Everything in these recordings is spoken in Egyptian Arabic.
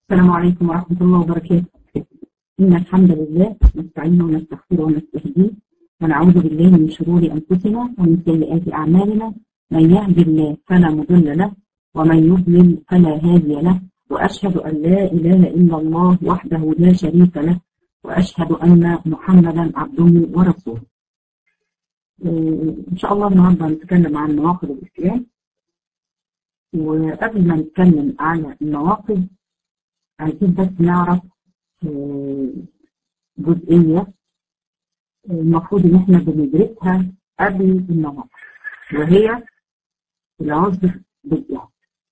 السلام عليكم ورحمة الله وبركاته إن الحمد لله نستعينه ونستغفره ونستهديه ونعوذ بالله من شرور أنفسنا ومن سيئات أعمالنا من يهد الله فلا مضل له ومن يضلل فلا هادي له وأشهد أن لا إله إلا الله وحده لا شريك له وأشهد أن محمدا عبده ورسوله إن شاء الله النهارده هنتكلم عن نواقض الإسلام وقبل ما نتكلم على النواقض عايزين بس نعرف جزئية المفروض إن إحنا بندرسها قبل النواقض وهي العذر بالجهل.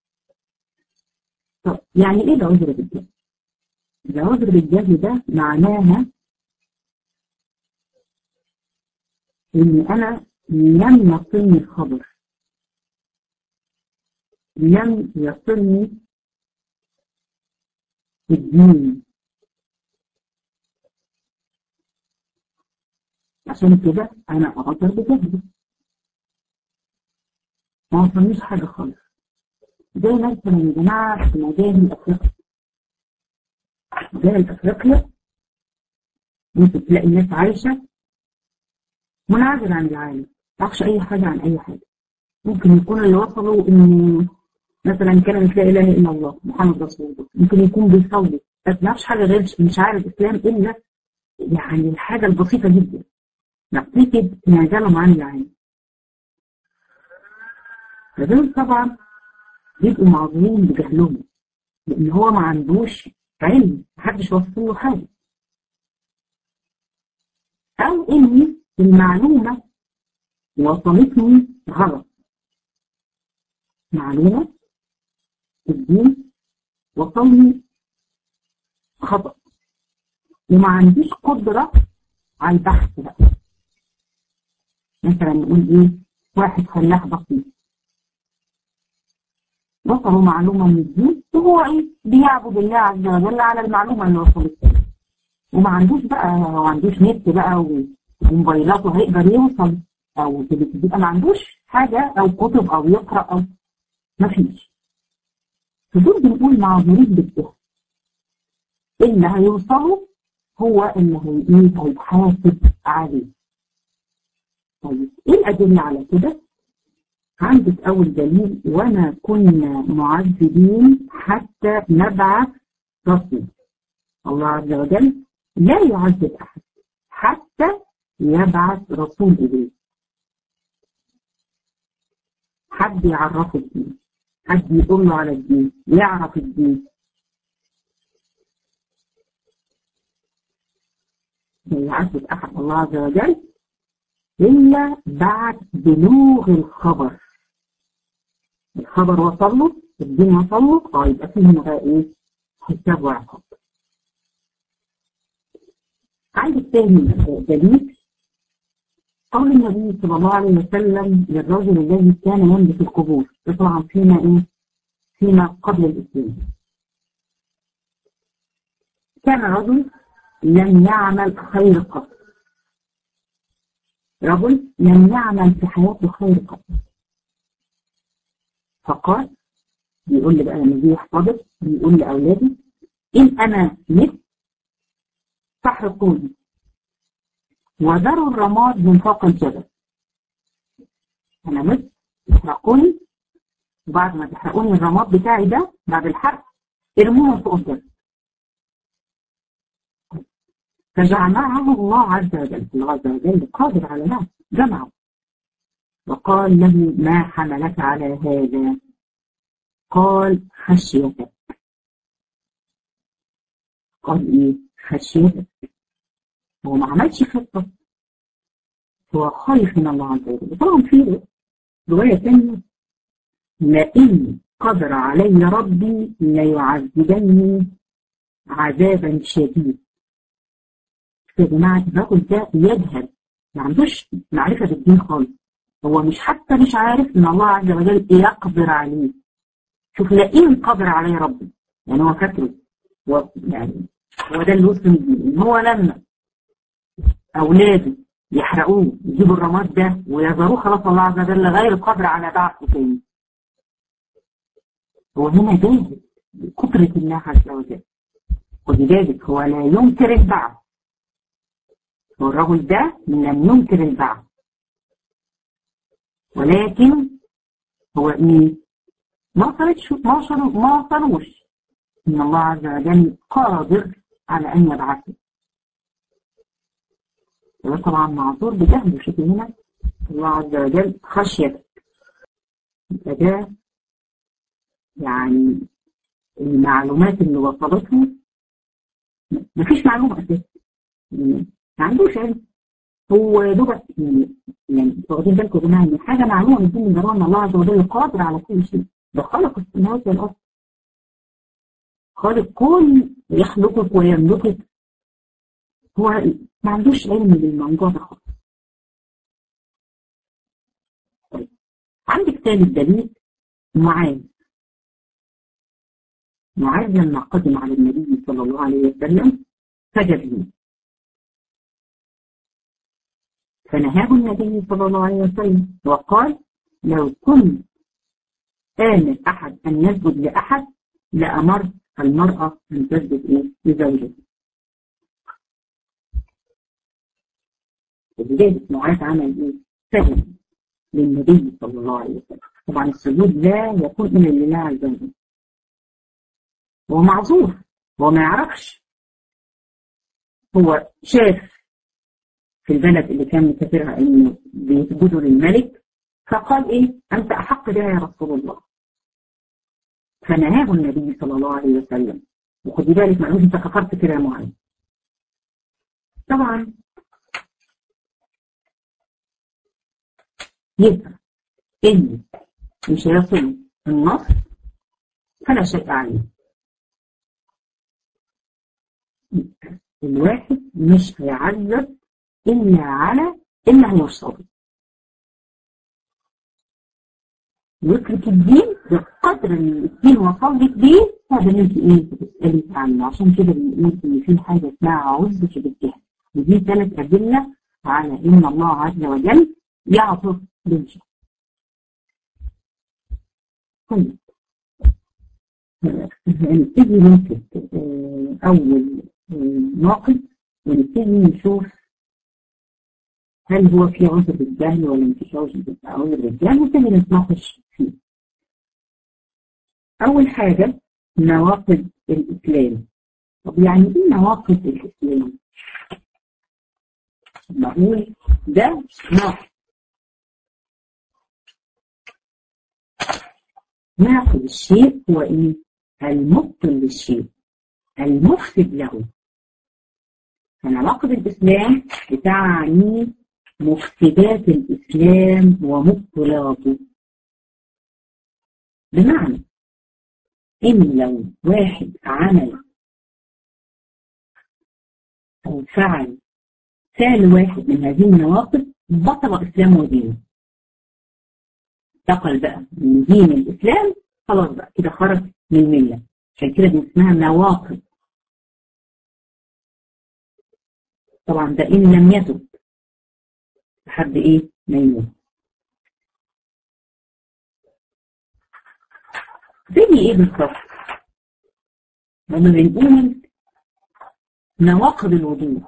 طب يعني إيه العذر بالجهل؟ العذر بالجهل ده معناها إن أنا لم يصلني الخبر لم يصلني الدين عشان كده انا اقدر بجهدي ما وصلنيش حاجه خالص زي مثلا يا جماعه في مجال افريقيا مجال افريقيا ممكن تلاقي الناس عايشه منعزل عن العالم ما تعرفش اي حاجه عن اي حاجه ممكن يكون اللي وصلوا ان مثلا كلمة لا إله إلا الله محمد رسول الله ممكن يكون بيصلي بس ما يعرفش حاجة غير مش عارف الإسلام إلا يعني الحاجة البسيطة جدا نتيجة انعزالهم عن العالم فدول طبعا بيبقوا معذورين بجهلهم لأن هو ما عندوش علم محدش وصل له حاجة أو إن المعلومة وصلتني غلط معلومة الدين وصلني خطأ وما عنديش قدرة على البحث بقى مثلا نقول ايه واحد فلاح بسيط وصلوا معلومة من الدين وهو ايه بيعبد الله عز وجل على المعلومة اللي وصلت وما عندوش بقى ما عندوش نت بقى وموبايلاته هيقدر يوصل او بيبقى ما عندوش حاجة او كتب او يقرأ او ما فيش فدول بنقول معذورين بالجهل اللي هيوصلوا هو اللي هي هيتحاسب عليه طيب ايه الادله على كده عندك اول دليل وما كنا معذبين حتى نبعث رسول الله عز وجل لا يعذب احد حتى يبعث رسول اليه حد يعرفه الدين حد يقول له على الدين يعرف الدين لا يعذب أحد الله عز وجل إلا بعد بلوغ الخبر الخبر وصل له الدين وصل له اه يبقى فيه هنا بقى ايه حساب وعقاب عندك تاني دليل قول النبي صلى الله عليه وسلم للرجل الذي كان يملك في القبور طبعا فيما ايه فيما قبل الاسلام كان رجل لم يعمل خير قط رجل لم يعمل في حياته خير قط فقال بيقول لي بقى لما جه يحتضر بيقول لاولاده ان انا مت فاحرقوني وذروا الرماد من فوق الجبل انا مت احرقوني وبعد ما تحرقوني الرماد بتاعي ده بعد الحرق ارموه فوق الجبل فجمعه الله عز وجل الله عز وجل قادر على ذلك جمعه وقال له ما حملك على هذا قال خشيتك قال ايه خشيتك هو ما عملش خطة هو خايف من الله عز وجل طبعا في رواية ثانية لئن قدر علي ربي ليعذبني عذابا شديد يا جماعة الرجل ده يجهل ما عندوش معرفة بالدين خالص هو مش حتى مش عارف ان الله عز وجل يقدر عليه شوف لئن قدر عليه ربي يعني هو فاكره يعني هو ده اللي وصل ان هو لما اولاده يحرقوه يجيبوا الرماد ده ويذروه خلاص الله عز وجل غير قادر على بعثه تاني هو هنا جاهل قدرة الله عز وجل ولذلك هو لا ينكر البعث والرجل ده لم ينكر البعث ولكن هو ايه ما صارتش ما صاروا ما صاروش ان الله عز وجل قادر على ان يبعثه وده طبعا معذور بجهله شوف هنا الله عز وجل خشيتك فده يعني المعلومات اللي وصلته مفيش معلومة أساسا ما عندوش علم هو دوبك يعني واخدين بالكم يا جماعه ان حاجه معلومه من ضمن ان الله عز وجل قادر على كل شيء ده خلق السماوات والارض خالق كل يخلقك ويملكك هو ما عندوش علم بالموضوع ده خالص طيب عندك ثالث دليل معاذ معاذ لما قدم على النبي صلى الله عليه وسلم فجد فنهاه النبي صلى الله عليه وسلم وقال لو كنت آمر أحد أن يسجد لأحد لأمرت المرأة أن تسجد إيه لزوجها. ولذلك معاذ عمل إيه؟ سجد للنبي صلى الله عليه وسلم. طبعا السجود لا يكون إلا لله عز وجل. هو معذور هو ما يعرفش هو شاف في البلد اللي كان مسافرها انه بيسجدوا للملك فقال ايه انت احق بها يا رسول الله فنهاه النبي صلى الله عليه وسلم وخدي بالك ما قالوش انت كفرت كده يا معاذ طبعا يبقى ان مش هيصل النص فلا شيء عليه الواحد مش هيعذب إلا على إلا هو الصبر يترك الدين بقدر اللي الدين وصل لك بيه هذا اللي انت ايه بتسألي عنه عشان كده بنقول ان في حاجة اسمها عذر بالجهل ودي ثلاث أدلة على إن الله عز وجل يعذر بالجهل طيب نبتدي نمسك أول ناقد ونبتدي نشوف هل هو في عذر بالجهل ولا مفيش عذر بالجهل ونبتدي نتناقش فيه. أول حاجة نواقض الإسلام. طب يعني إيه نواقض الإسلام؟ بقول ده ناقض. ناقض الشيء هو إيه؟ المبطل للشيء المفسد له فنواقض الإسلام بتعني مفسدات الإسلام ومبطلاته بمعنى إن لو واحد عمل أو فعل فعل واحد من هذه النواقض بطل إسلامه ودينه انتقل بقى من دين الإسلام خلاص بقى كده خرج من الملة عشان كده اسمها نواقض طبعا ده إن لم يتب لحد إيه ما يموت زي إيه بالظبط؟ لما بنقول نواقض الوضوء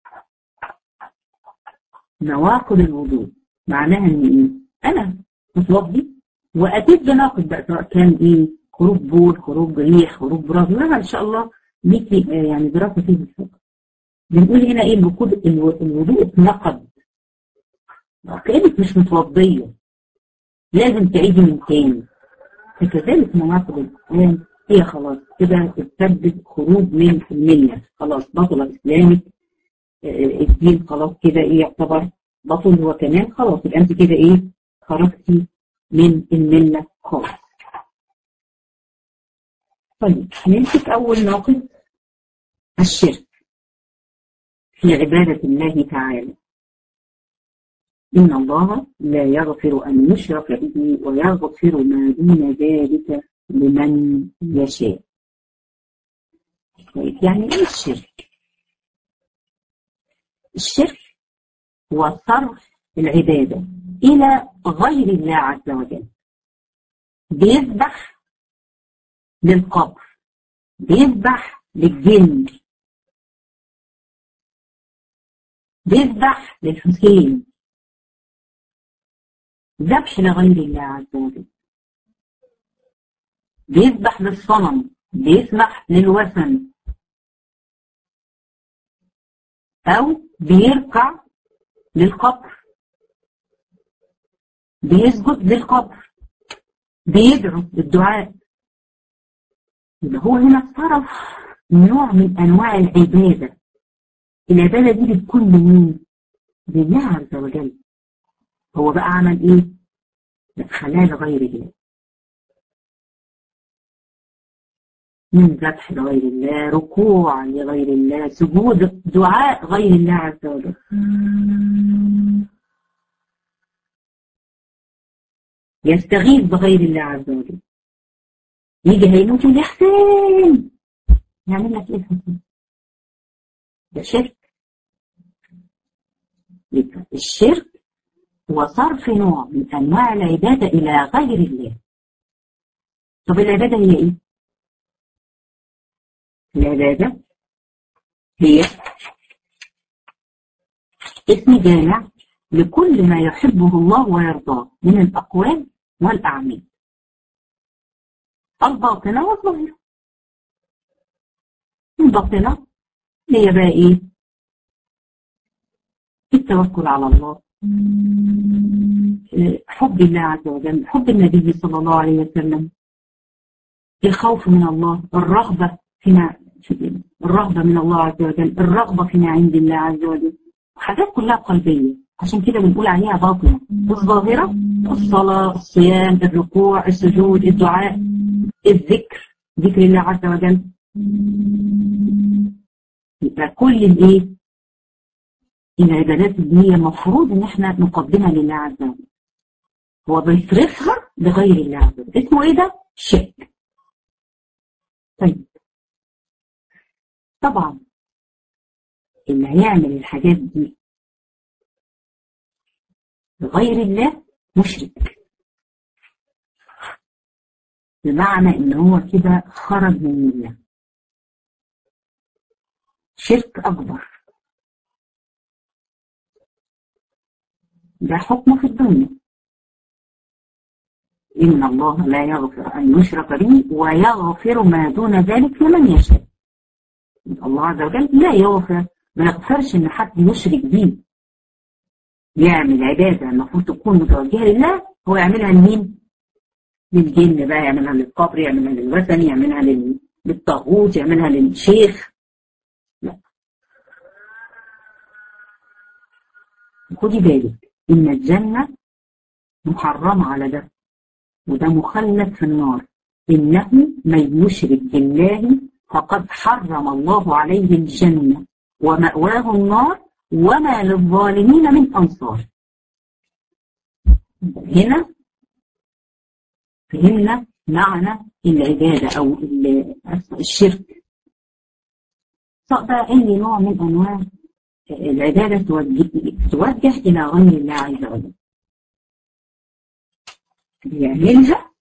نواقض الوضوء معناها إن إيه؟ أنا متوضي وأتيت بناقض بقى سواء كان إيه خروج بول خروج ريح خروج براز ولا إن شاء الله ليكي يعني دراسة فيه الفقه بنقول هنا ايه الوقود الوضوء اتنقض كأنك مش متوضية لازم تعيدي من تاني فكذلك مناقض الإسلام هي خلاص كده تسبب خروج من الملة خلاص بطل إسلامك الدين خلاص كده ايه يعتبر بطل هو كمان خلاص يبقى انت كده ايه خرجتي من الملة خالص طيب هنمسك أول ناقض الشرك في عبادة الله تعالى إن الله لا يغفر أن يشرك به ويغفر ما دون ذلك لمن يشاء طيب يعني إيه الشرك؟ الشرك هو صرف العبادة إلى غير الله عز وجل بيذبح للقبر بيذبح للجن بيذبح للحسين ذبح لغير الله عز وجل بيذبح للصنم بيسمح للوثن أو بيركع للقبر بيسجد للقبر بيدعو بالدعاء يبقى هو هنا صرف نوع من أنواع العبادة العبادة دي بتكون لمين؟ لله عز وجل هو بقى عمل ايه؟ خلاه لغير الله من ذبح لغير الله ركوع لغير الله سجود دعاء غير الله عز وجل يستغيث بغير الله عز وجل يجي هيموت يا حسين يعمل لك ايه حسين ده شرك يبقى الشرك هو صرف نوع من انواع العباده الى غير الله طب العباده هي ايه العباده هي اسم جامع لكل ما يحبه الله ويرضاه من الاقوال والاعمال الباطنه والظاهره الباطنه هي بقى ايه التوكل على الله حب الله عز وجل حب النبي صلى الله عليه وسلم الخوف من الله الرغبة فيما الرغبة من الله عز وجل الرغبة فيما عند الله عز وجل حاجات كلها قلبية عشان كده بنقول عليها باطنة الظاهرة الصلاة الصيام الركوع السجود الدعاء الذكر ذكر الله عز وجل يبقى كل الايه العبادات اللي هي المفروض ان احنا نقدمها لله عز وجل هو بيصرفها لغير الله عز وجل اسمه ايه ده شرك طيب طبعا اللي هيعمل الحاجات دي لغير الله مشرك بمعنى ان هو كده خرج من الله شرك اكبر ده حكمه في الدنيا إن الله لا يغفر أن يشرك به ويغفر ما دون ذلك لمن يشاء الله عز وجل لا يغفر ما يغفرش إن حد يشرك به يعمل عبادة المفروض تكون متوجهة لله هو يعملها لمين؟ للجن بقى يعملها للقبر يعملها للوثن يعملها للطاغوت يعملها للشيخ لا خدي بالك إن الجنة محرمة على ده وده مخلد في النار إنه من يشرك بالله فقد حرم الله عليه الجنة ومأواه النار وما للظالمين من أنصار هنا فهمنا معنى العبادة أو الشرك بقى أي نوع من أنواع العبادة توجه, توجه إلى غير الله عز وجل بيعملها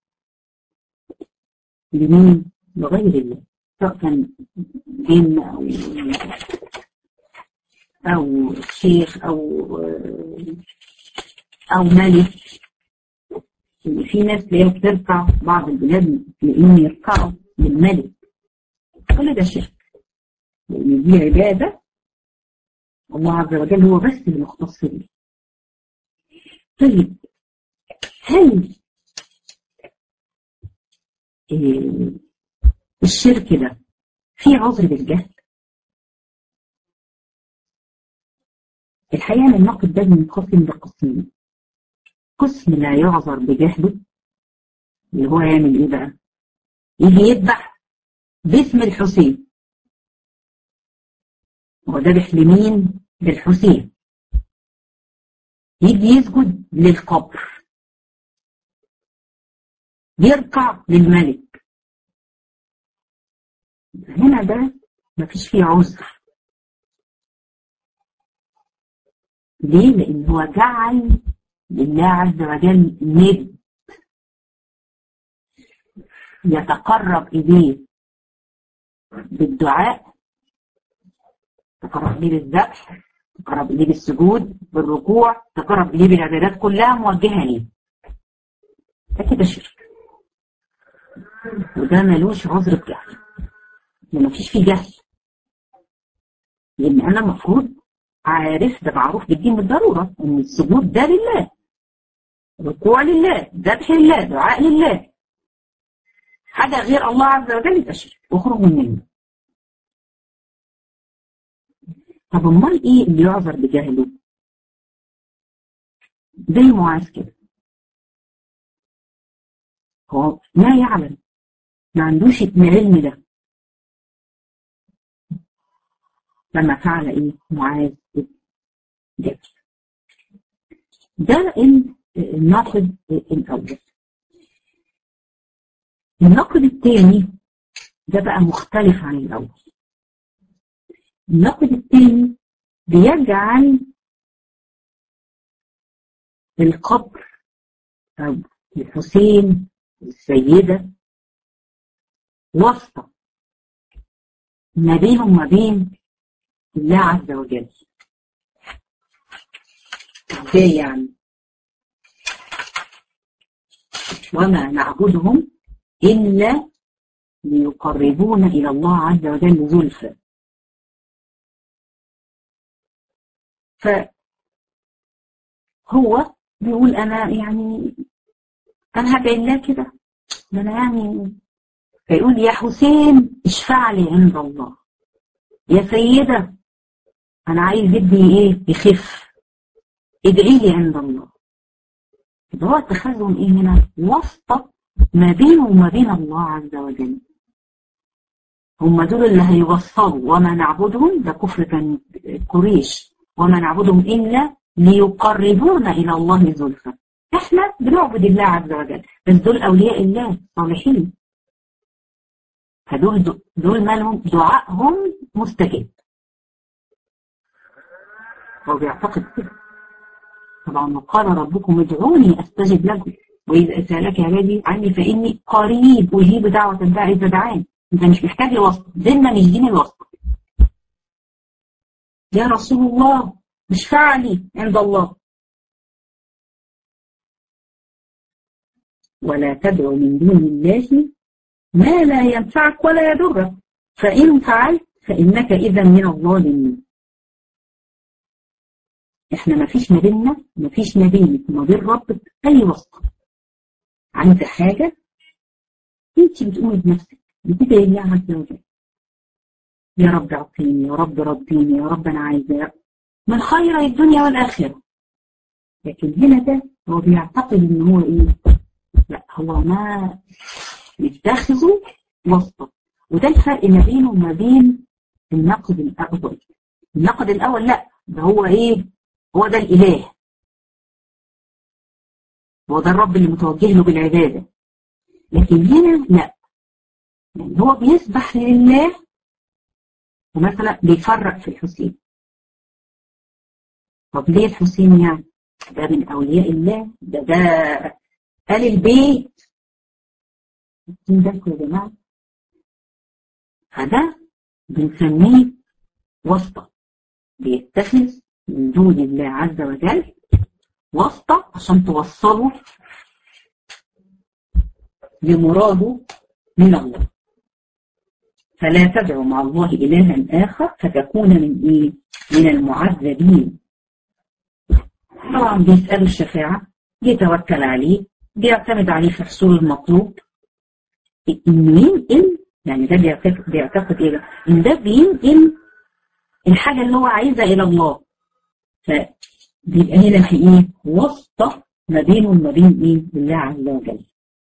لمين؟ لغير الله سواء كان جن أو أو شيخ أو أو ملك في ناس تلاقيها بتركع بعض البلاد تلاقيهم يركعوا للملك كل ده شرك لأن دي عبادة الله عز وجل هو بس اللي مختص بيه طيب هل إيه الشرك ده في عذر بالجهل الحقيقة ان النقد ده منقسم لقسمين قسم لا يعذر بجهله اللي هو يعمل ايه بقى يجي يذبح باسم الحسين هو ذبح لمين للحسين يجي يسجد للقبر يركع للملك هنا ده مفيش فيه عذر ليه؟ لأن هو جعل لله عز وجل ند يتقرب إليه بالدعاء تقرب إليه بالذبح تقرب إليه بالسجود بالركوع تقرب إليه بالعبادات كلها موجهة ليه ده كده شرك وده ملوش عذر بجهل ما فيش فيه جهل لأن أنا المفروض عارف ده معروف بالدين بالضرورة إن السجود ده لله ركوع لله ذبح لله دعاء لله حاجة غير الله عز وجل يبقى شرك واخرج منه طب امال ايه اللي يعذر بجهله زي معاذ كده هو ما يعلم ما عندوش العلم ده لما فعل ايه معاذ جبل ده الناقد الاول الناقد الثاني ده بقى مختلف عن الاول الناقد الثاني بيجعل القبر أو الحسين السيدة واسطة ما بينهم وما بين الله عز وجل ازاي يعني وما نعبدهم إلا ليقربونا إلى الله عز وجل زلفى فهو بيقول أنا يعني أنا هدعي الله كده ده أنا يعني فيقول يا حسين اشفع لي عند الله يا سيدة أنا عايز ابني إيه يخف ادعي لي عند الله يبقى هو اتخاذهم إيه هنا واسطة ما بينه وما بين الله عز وجل هم دول اللي هيوصلوا وما نعبدهم ده كفر كان قريش وما نعبدهم إلا ليقربونا إلى الله زلفى احنا بنعبد الله عز وجل بس دول أولياء الله صالحين فدول دول مالهم دعائهم مستجاب هو بيعتقد كده طبعا وقال ربكم ادعوني استجب لكم واذا سالك عبادي عني فاني قريب اجيب دعوه الداعي اذا دعاني انت مش محتاج لواسطه ديننا مش دين الواسطه يا رسول الله اشفع لي عند الله ولا تدعو من دون الله ما لا ينفعك ولا يضرك فإن فعلت فإنك إذا من الظالمين إحنا ما فيش ما بيننا ما فيش ما بينك وما بين ربك أي واسطة عايزة حاجة أنت بتقومي بنفسك بتدعي الله عز وجل يا رب اعطيني يا رب رديني يا رب أنا عايزة من خير الدنيا والآخرة لكن هنا ده هو بيعتقد إن هو إيه لا هو ما يتخذوا واسطة وده الفرق ما بينه وما بين النقد الأول النقد الأول لا ده هو إيه هو ده الإله هو ده الرب اللي متوجه له بالعبادة لكن هنا لا يعني هو بيسبح لله ومثلا بيفرق في الحسين طب ليه الحسين يعني ده من أولياء الله ده ده آل البيت واخدين بالكم يا جماعة فده بنسميه واسطة بيتخذ من دون الله عز وجل واسطة عشان توصله لمراده من الله فلا تدعو مع الله إلها آخر فتكون من إيه؟ من المعذبين طبعا بيسأل الشفاعة بيتوكل عليه بيعتمد عليه في حصول المطلوب إنه ينقل يعني ده بيعتقد, بيعتقد إيه إن ده بينقل الحاجة اللي هو عايزها إلى الله فبيبقى هنا في إيه واسطة ما بينه وما بين إيه الله عز وجل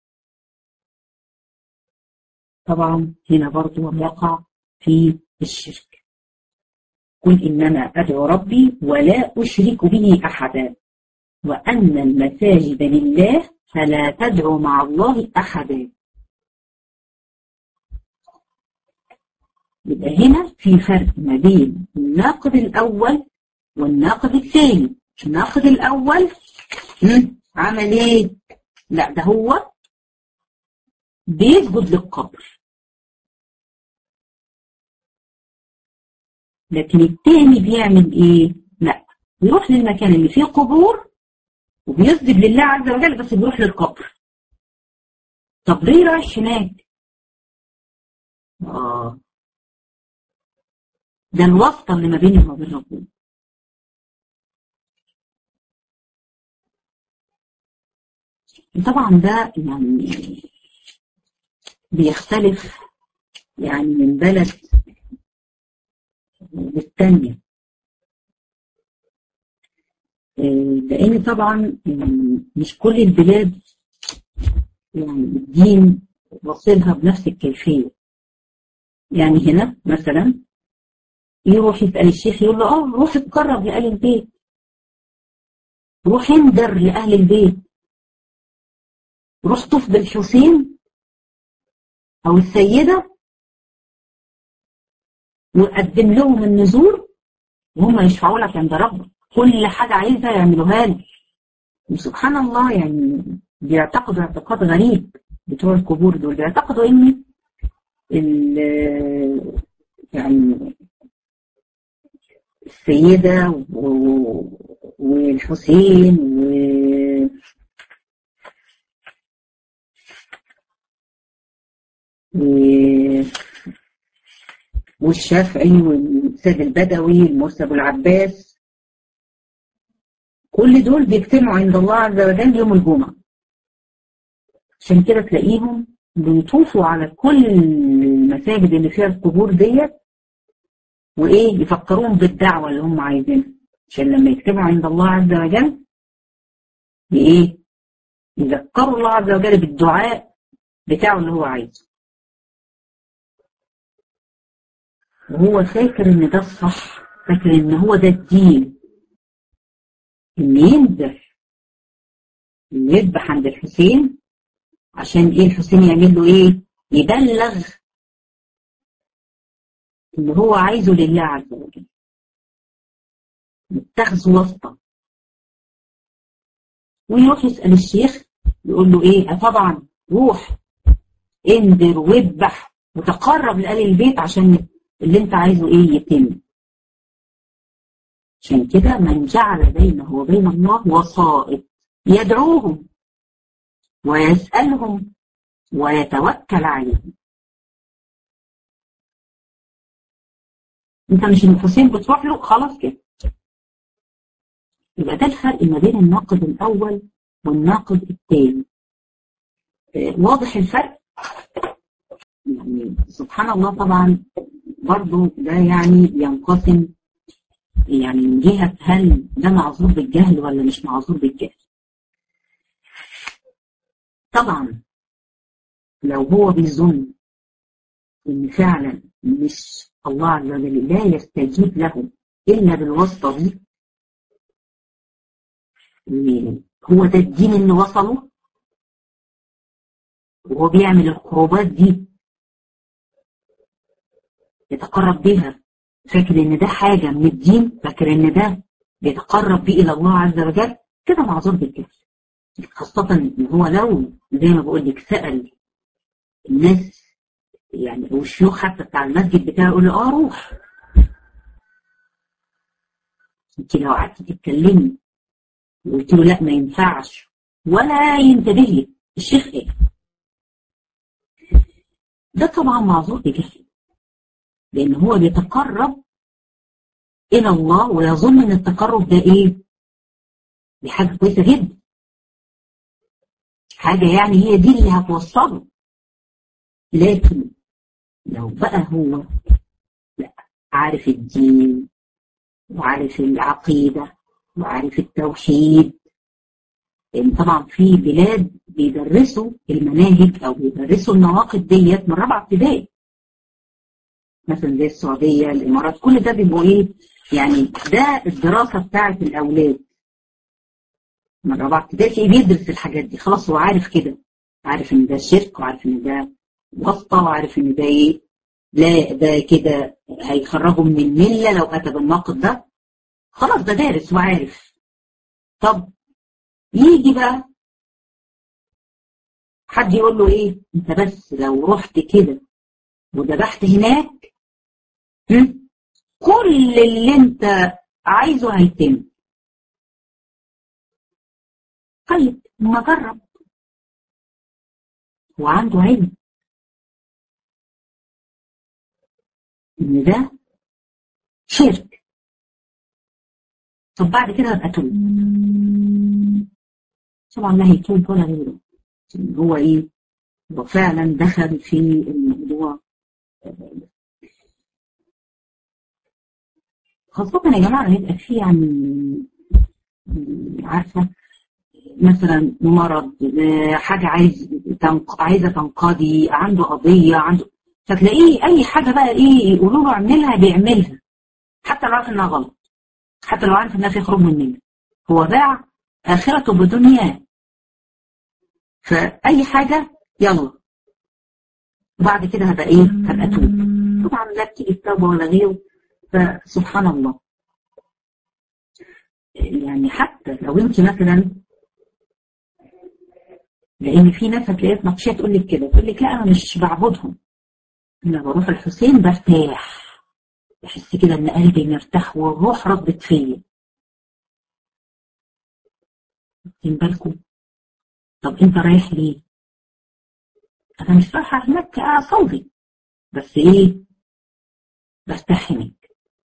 طبعا هنا برضو يقع في الشرك قل إنما أدعو ربي ولا أشرك به أحدا وأن المساجد لله فلا تدعو مع الله أحدا يبقى هنا في فرق ما بين الناقد الأول والناقد الثاني الناقد الأول عمل ايه؟ لا ده هو بيسجد للقبر لكن التاني بيعمل ايه لا بيروح للمكان اللي فيه قبور وبيسجد لله عز وجل بس بيروح للقبر طب ليه رايح هناك اه ده الواسطة اللي ما بيني وما بين ربنا طبعا ده يعني بيختلف يعني من بلد للتانية لأن طبعا مش كل البلاد يعني الدين وصلها بنفس الكيفية يعني هنا مثلا يروح يسأل الشيخ يقول له اه روح اتقرب لأهل البيت روح اندر لأهل البيت روح طف بالحسين أو السيدة وقدم لهم النذور وهم يشفعوا لك عند ربك كل حاجة عايزها يعملوها لك وسبحان الله يعني بيعتقدوا اعتقاد غريب بتوع القبور دول بيعتقدوا ان يعني السيدة والحسين و والشافعي والسيد البدوي المرسي ابو العباس كل دول بيجتمعوا عند الله عز وجل يوم الجمعة عشان كده تلاقيهم بيطوفوا على كل المساجد اللي فيها القبور ديت وايه يفكروهم بالدعوة اللي هم عايزينها عشان لما يجتمعوا عند الله عز وجل بايه يذكروا الله عز وجل بالدعاء بتاعه اللي هو عايزه وهو فاكر ان ده الصح فاكر ان هو ده الدين ان ينذر ان يذبح عند الحسين عشان ايه الحسين يعمل له ايه يبلغ اللي هو عايزه لله عز وجل يتخذ واسطة ويروح يسأل الشيخ يقول له ايه طبعا روح انذر واذبح وتقرب لآل البيت عشان اللي انت عايزه ايه يتم عشان كده من جعل بينه وبين الله وسائط يدعوهم ويسألهم ويتوكل عليهم انت مش الحسين بتروح له خلاص كده يبقى ده الفرق ما بين الناقد الاول والناقد الثاني واضح الفرق يعني سبحان الله طبعا برضو ده يعني ينقسم يعني من جهة هل ده معذور بالجهل ولا مش معذور بالجهل طبعا لو هو بيظن ان فعلا مش الله عز وجل لا يستجيب له الا بالواسطه دي هو ده الدين اللي وصله وهو بيعمل القربات دي يتقرب بها فاكر ان ده حاجة من الدين فاكر ان ده بيتقرب بيه الى الله عز وجل كده معذور بالجهل خاصة ان هو لو زي ما بقول لك سأل الناس يعني او الشيوخ حتى بتاع المسجد بتاعه يقول له اه روح انت لو قعدت تتكلمي وقلت له لا ما ينفعش ولا ينتبه لك الشيخ ايه ده طبعا معذور بجهل لان هو بيتقرب الى الله ويظن ان التقرب ده ايه دي حاجه كويسه جدا حاجه يعني هي دي اللي هتوصله لكن لو بقى هو لا عارف الدين وعارف العقيده وعارف التوحيد لان طبعا في بلاد بيدرسوا المناهج او بيدرسوا النواقد ديت من رابعه ابتدائي مثلا زي السعوديه الامارات كل ده بيبقوا ايه يعني ده الدراسه بتاعت الاولاد من رابعه ابتدائي بيدرس الحاجات دي خلاص هو عارف كده عارف ان ده شرك وعارف ان ده واسطه وعارف ان ده ايه لا ده كده هيخرجه من المله لو اتى بالناقد ده خلاص ده دارس وعارف طب يجي بقى حد يقول له ايه انت بس لو رحت كده وذبحت هناك كل اللي انت عايزه هيتم طيب ما جرب وعنده علم ان ده شرك طب بعد كده هبقى توب طبعا لا هيتوب ولا غيره هو ايه هو فعلا دخل في الموضوع خاصة يا جماعة هيبقى في يعني عارفة مثلا مرض حاجة عايز تنق... عايزة تنقضي عنده قضية عنده فتلاقيه أي حاجة بقى إيه يقولوا له اعملها بيعملها حتى لو عارف إنها غلط حتى لو عارف إنها يخرج مننا هو باع آخرته بدنياه فأي حاجة يلا وبعد كده هبقى إيه هبقى توب طبعا لا بتيجي التوبة ولا غيره فسبحان الله يعني حتى لو انت مثلا لان في ناس هتلاقيها تناقشيه تقول لك كده تقول لك لا انا مش بعبدهم انا بروح الحسين برتاح بحس كده ان قلبي مرتاح والروح ردت فيا واخدين بالكم طب انت رايح ليه؟ انا مش رايحه هناك اصلي بس ايه برتاح هناك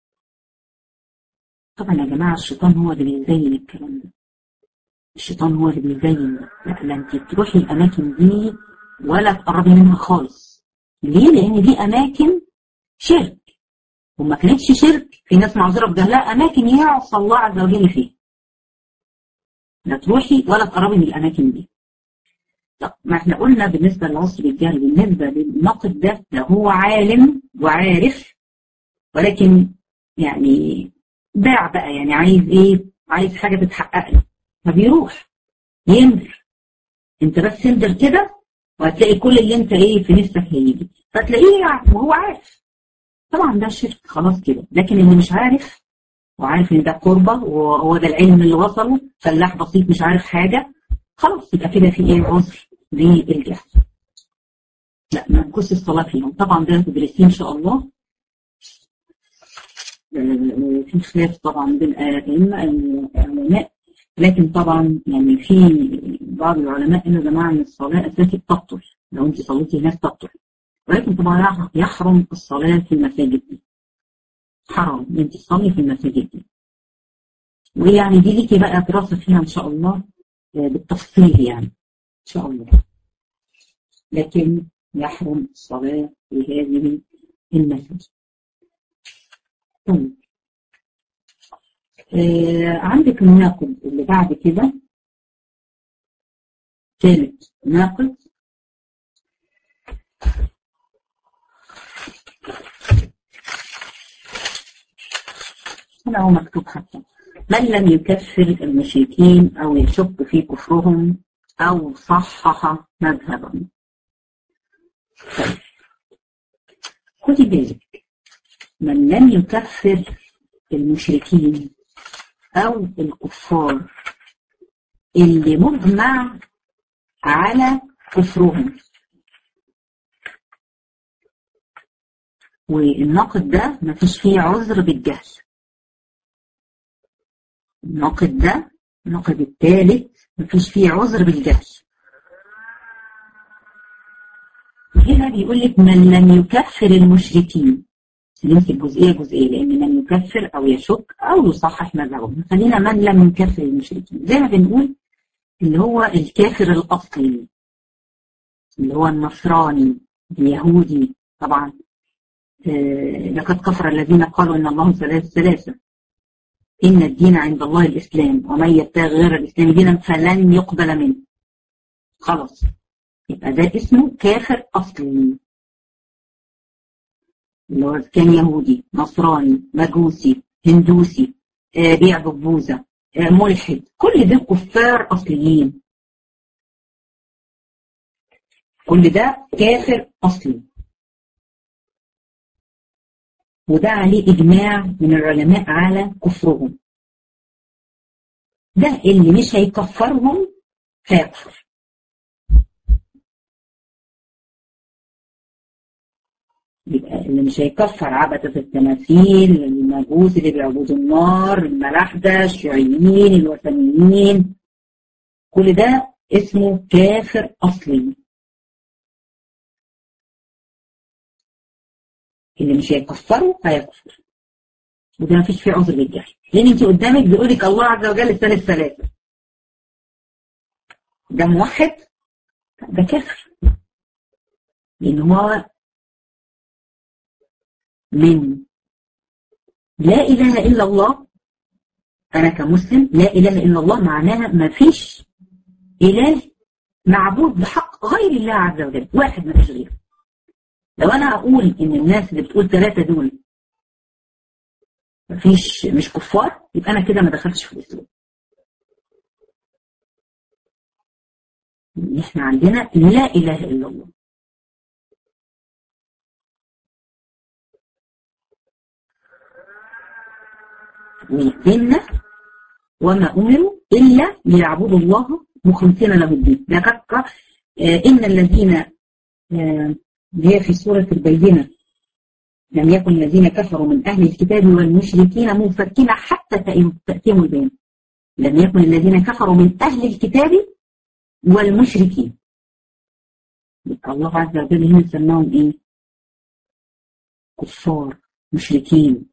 طبعا يا جماعه الشيطان هو اللي بيزين الكلام ده الشيطان هو اللي بيزين لا لا انت تروحي الاماكن دي ولا تقربي منها خالص ليه؟ لان دي اماكن شرك وما كانتش شرك في ناس معذره بجهلها اماكن يعصى الله عز وجل فيها لا تروحي ولا تقربي من الاماكن دي طب ما احنا قلنا بالنسبه للعصر الجهل بالنسبه للناقد ده ده هو عالم وعارف ولكن يعني باع بقى يعني عايز ايه؟ عايز حاجه تتحقق له فبيروح ينذر انت بس انذر كده وهتلاقي كل اللي انت ايه في نفسك هيجي فتلاقيه وهو عارف طبعا ده شرك خلاص كده لكن اللي مش عارف وعارف ان ده قربة وهو ده العلم اللي وصله فلاح بسيط مش عارف حاجة خلاص يبقى كده في ايه عذر للجهل لا ما نقص الصلاة فيهم طبعا ده تدرسين ان شاء الله في خلاف طبعا بين الأئمة العلماء لكن طبعا يعني في بعض العلماء قالوا يا جماعه ان الصلاه اساسي بتبطل لو انت صليتي هناك تبطل ولكن طبعا يحرم الصلاه في المساجد دي حرام ان انت تصلي في المساجد دي ويعني دي ليكي بقى دراسه فيها ان شاء الله بالتفصيل يعني ان شاء الله لكن يحرم الصلاه في هذه المساجد طيب آه عندك الناقد اللي بعد كده ثالث ناقد هنا هو مكتوب حتى من لم يكفر المشركين أو يشك في كفرهم أو صحح مذهبهم طيب خدي بالك من لم يكفر المشركين أو الكفار اللي مجمع على كفرهم والناقد ده مفيش فيه عذر بالجهل الناقد ده الناقد الثالث مفيش فيه عذر بالجهل هنا بيقول لك من لم يكفر المشركين نمسك جزئيه جزئيه لان من يكفر او يشك او يصحح مذهبه خلينا من لم يكفر المشركين زي ما بنقول اللي هو الكافر الاصلي اللي هو النصراني اليهودي طبعا آه لقد كفر الذين قالوا ان الله ثلاث ثلاثه ان الدين عند الله الاسلام ومن يبتغي غير الاسلام دينا فلن يقبل منه خلاص يبقى ده اسمه كافر اصلي اللي هو كان يهودي نصراني مجوسي هندوسي آه بيع ببوزة آه ملحد كل ده كفار أصليين كل ده كافر أصلي وده عليه إجماع من العلماء على كفرهم ده اللي مش هيكفرهم هيكفر يبقى اللي مش هيكفر عبدة التماثيل المجوس اللي بيعبدوا النار الملاحدة الشيوعيين الوثنيين كل ده اسمه كافر أصلي اللي مش هيكفره هيكفر وده مفيش فيه عذر للجهل لان انت قدامك بيقول لك الله عز وجل الثالث ثلاثه ده موحد ده كافر لان هو من لا اله الا الله انا كمسلم لا اله الا الله معناها ما فيش اله معبود بحق غير الله عز وجل واحد ما فيش غيره لو انا اقول ان الناس اللي بتقول ثلاثه دول مفيش مش كفار يبقى انا كده ما دخلتش في الاسلام احنا عندنا لا اله الا الله وإنا وما أمروا إلا ليعبدوا الله مخلصين له الدين ده كفر آه إن الذين آه هي في سورة البينة لم يكن الذين كفروا من أهل الكتاب والمشركين منفكين حتى تأتيهم البيان لم يكن الذين كفروا من أهل الكتاب والمشركين الله عز وجل هنا سماهم إيه؟ كفار مشركين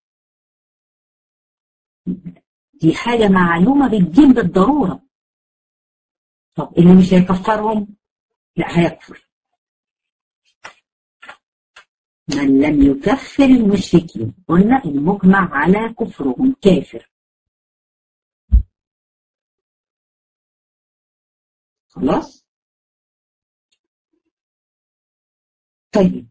دي حاجة معلومة بالدين بالضرورة طب اللي مش هيكفرهم لا هيكفر من لم يكفر المشركين قلنا المجمع على كفرهم كافر خلاص طيب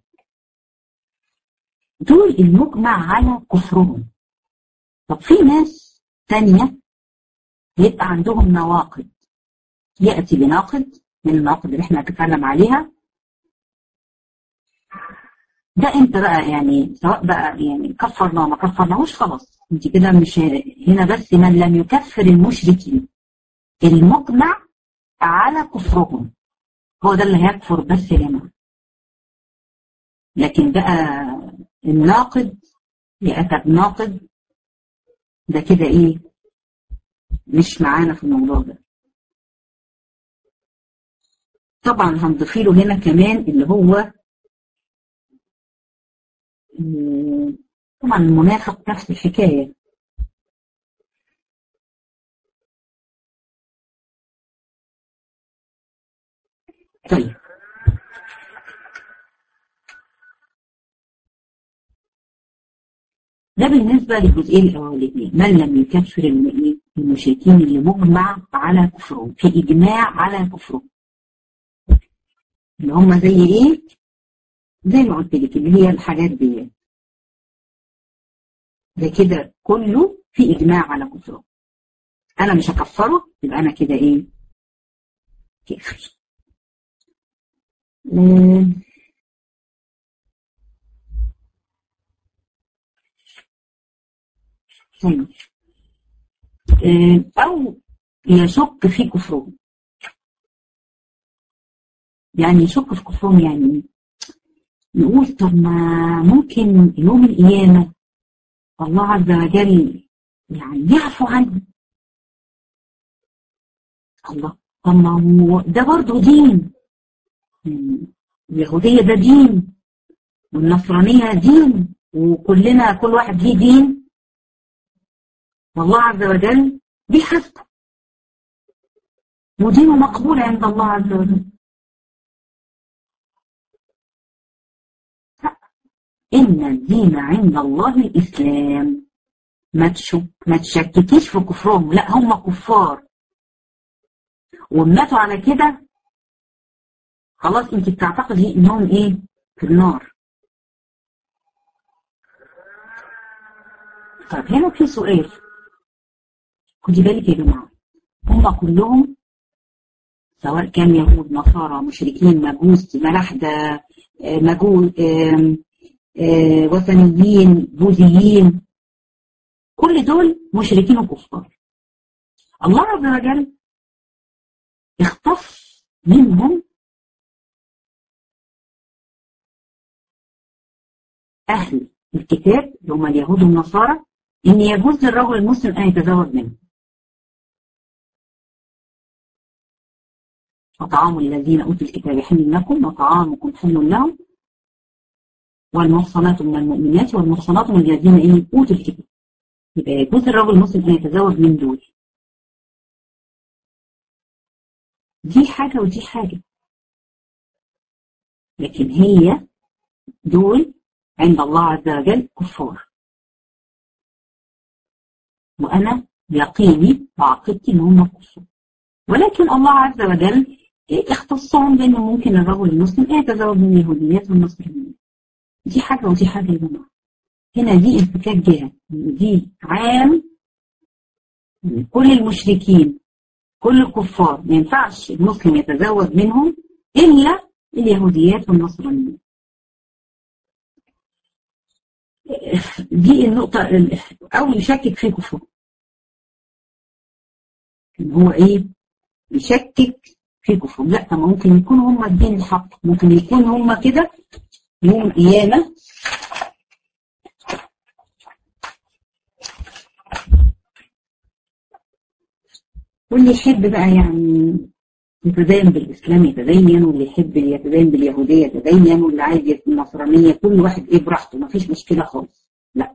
دول المجمع على كفرهم طب في ناس تانية يبقى عندهم نواقد يأتي بناقد من النواقد اللي احنا هنتكلم عليها ده انت بقى يعني سواء بقى يعني كفرنا ما كفرناهوش خلاص انت كده مش هنا بس من لم يكفر المشركين المجمع على كفرهم هو ده اللي هيكفر بس يا جماعه لكن بقى الناقد يأتى بناقد ده كده ايه مش معانا في الموضوع ده طبعا هنضيف له هنا كمان اللي هو طبعا المنافق نفس الحكاية طيب ده بالنسبة للجزئين الأولانيين من لم يكفر المشركين اللي مجمع على كفرهم في إجماع على كفرهم اللي هم زي إيه؟ زي ما قلت لك اللي هي الحاجات دي ده كده كله في إجماع على كفره أنا مش هكفره يبقى أنا كده إيه؟ كافر طيب أو يشك في كفرهم يعني يشك في كفرهم يعني نقول طب ما ممكن يوم القيامة الله عز وجل يعني يعفو عنه الله طب ما هو ده برضه دين اليهودية ده دين والنصرانية دين وكلنا كل واحد ليه دين والله عز وجل بيحاسبه ودينه مقبول عند الله عز وجل إن الدين عند الله الإسلام ما تشك ما تشككيش في كفرهم لا هم كفار وماتوا على كده خلاص انت بتعتقدي انهم ايه في النار طب هنا في سؤال خدي بالك يا جماعه هم كلهم سواء كان يهود نصارى مشركين مجوس ملاحده مجوس آه، وثنيين بوذيين كل دول مشركين وكفار الله عز وجل اختص منهم أهل الكتاب اللي هم اليهود والنصارى ان يجوز للرجل المسلم ان يتزوج منه وطعام الذين اوتوا الكتاب حل لكم وطعامكم حل لهم والمحصنات من المؤمنات والمحصنات من الذين ايه اوتوا الكتاب يبقى يجوز الرجل المسلم ان يتزوج من دول دي حاجه ودي حاجه لكن هي دول عند الله عز وجل كفار وأنا يقيني وعقيدتي إن هم كفار ولكن الله عز وجل اختصهم بأن ممكن الرجل المسلم يتزوج من اليهوديات والنصرانيات دي حاجة ودي حاجة يا جماعة هنا دي انفكاك جهة دي عام كل المشركين كل الكفار ما ينفعش المسلم يتزوج منهم إلا اليهوديات والنصرانيات دي النقطة أو يشكك في كفره إن هو إيه يشكك في كفره لا ما ممكن يكون هم الدين الحق ممكن يكون هم كده يوم القيامة واللي يحب بقى يعني يتدين بالإسلام يتدين واللي يحب يتدين باليهودية يتدين واللي عايز النصرانية كل واحد إيه براحته ما فيش مشكلة خالص لا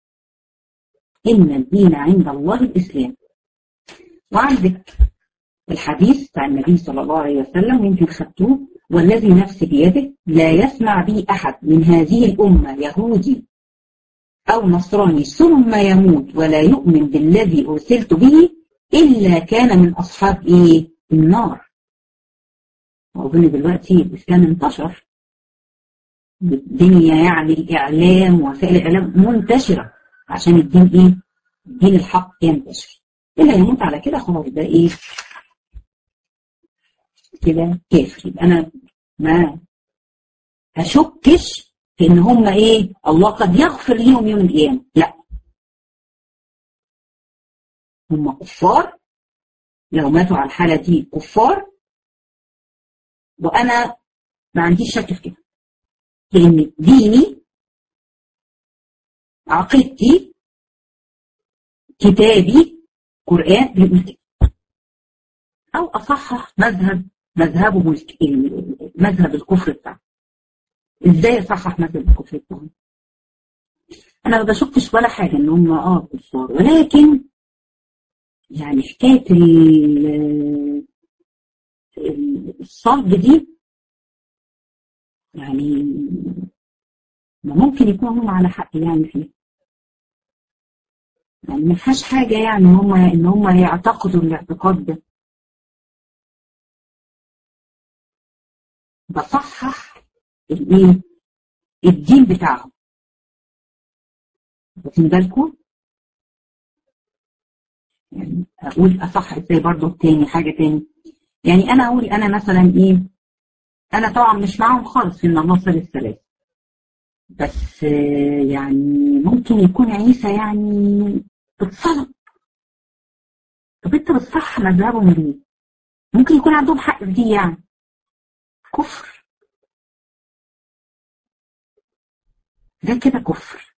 إن الدين عند الله الإسلام وعندك الحديث بتاع النبي صلى الله عليه وسلم يمكن خدتوه والذي نفسي بيده لا يسمع بي أحد من هذه الأمة يهودي أو نصراني ثم يموت ولا يؤمن بالذي أرسلت به إلا كان من أصحاب إيه؟ النار وأظن دلوقتي الإسلام انتشر الدنيا يعني الإعلام وسائل الإعلام منتشرة عشان الدين إيه؟ الدين الحق ينتشر اللي يموت على كده خلاص ده إيه؟ كده كافر يبقى أنا ما أشكش في إن هم إيه؟ الله قد يغفر ليهم يوم القيامة لا هم كفار لو ماتوا على الحالة دي كفار وأنا ما عنديش شك في كده لأن ديني عقيدتي كتابي قرآن بيقول كده أو أصحح مذهب مذهبه مذهب الكفر بتاعه إزاي أصحح مذهب الكفر بتاعه أنا ما بشكش ولا حاجة إن هم آه كفار ولكن يعني حكاية الصلب دي يعني ما ممكن يكون هم على حق يعني فيه يعني ما فيهاش حاجة يعني هم إن هم يعتقدوا الاعتقاد ده بصحح الايه الدين بتاعهم واخدين بالكم يعني اقول اصح ازاي برضه تاني حاجه تاني يعني انا اقول انا مثلا ايه انا طبعا مش معاهم خالص في ان الله صلى الثلاث بس يعني ممكن يكون عيسى يعني اتصلب طب انت بتصح مذهبهم ليه؟ ممكن يكون عندهم حق في دي يعني كفر ده كده كفر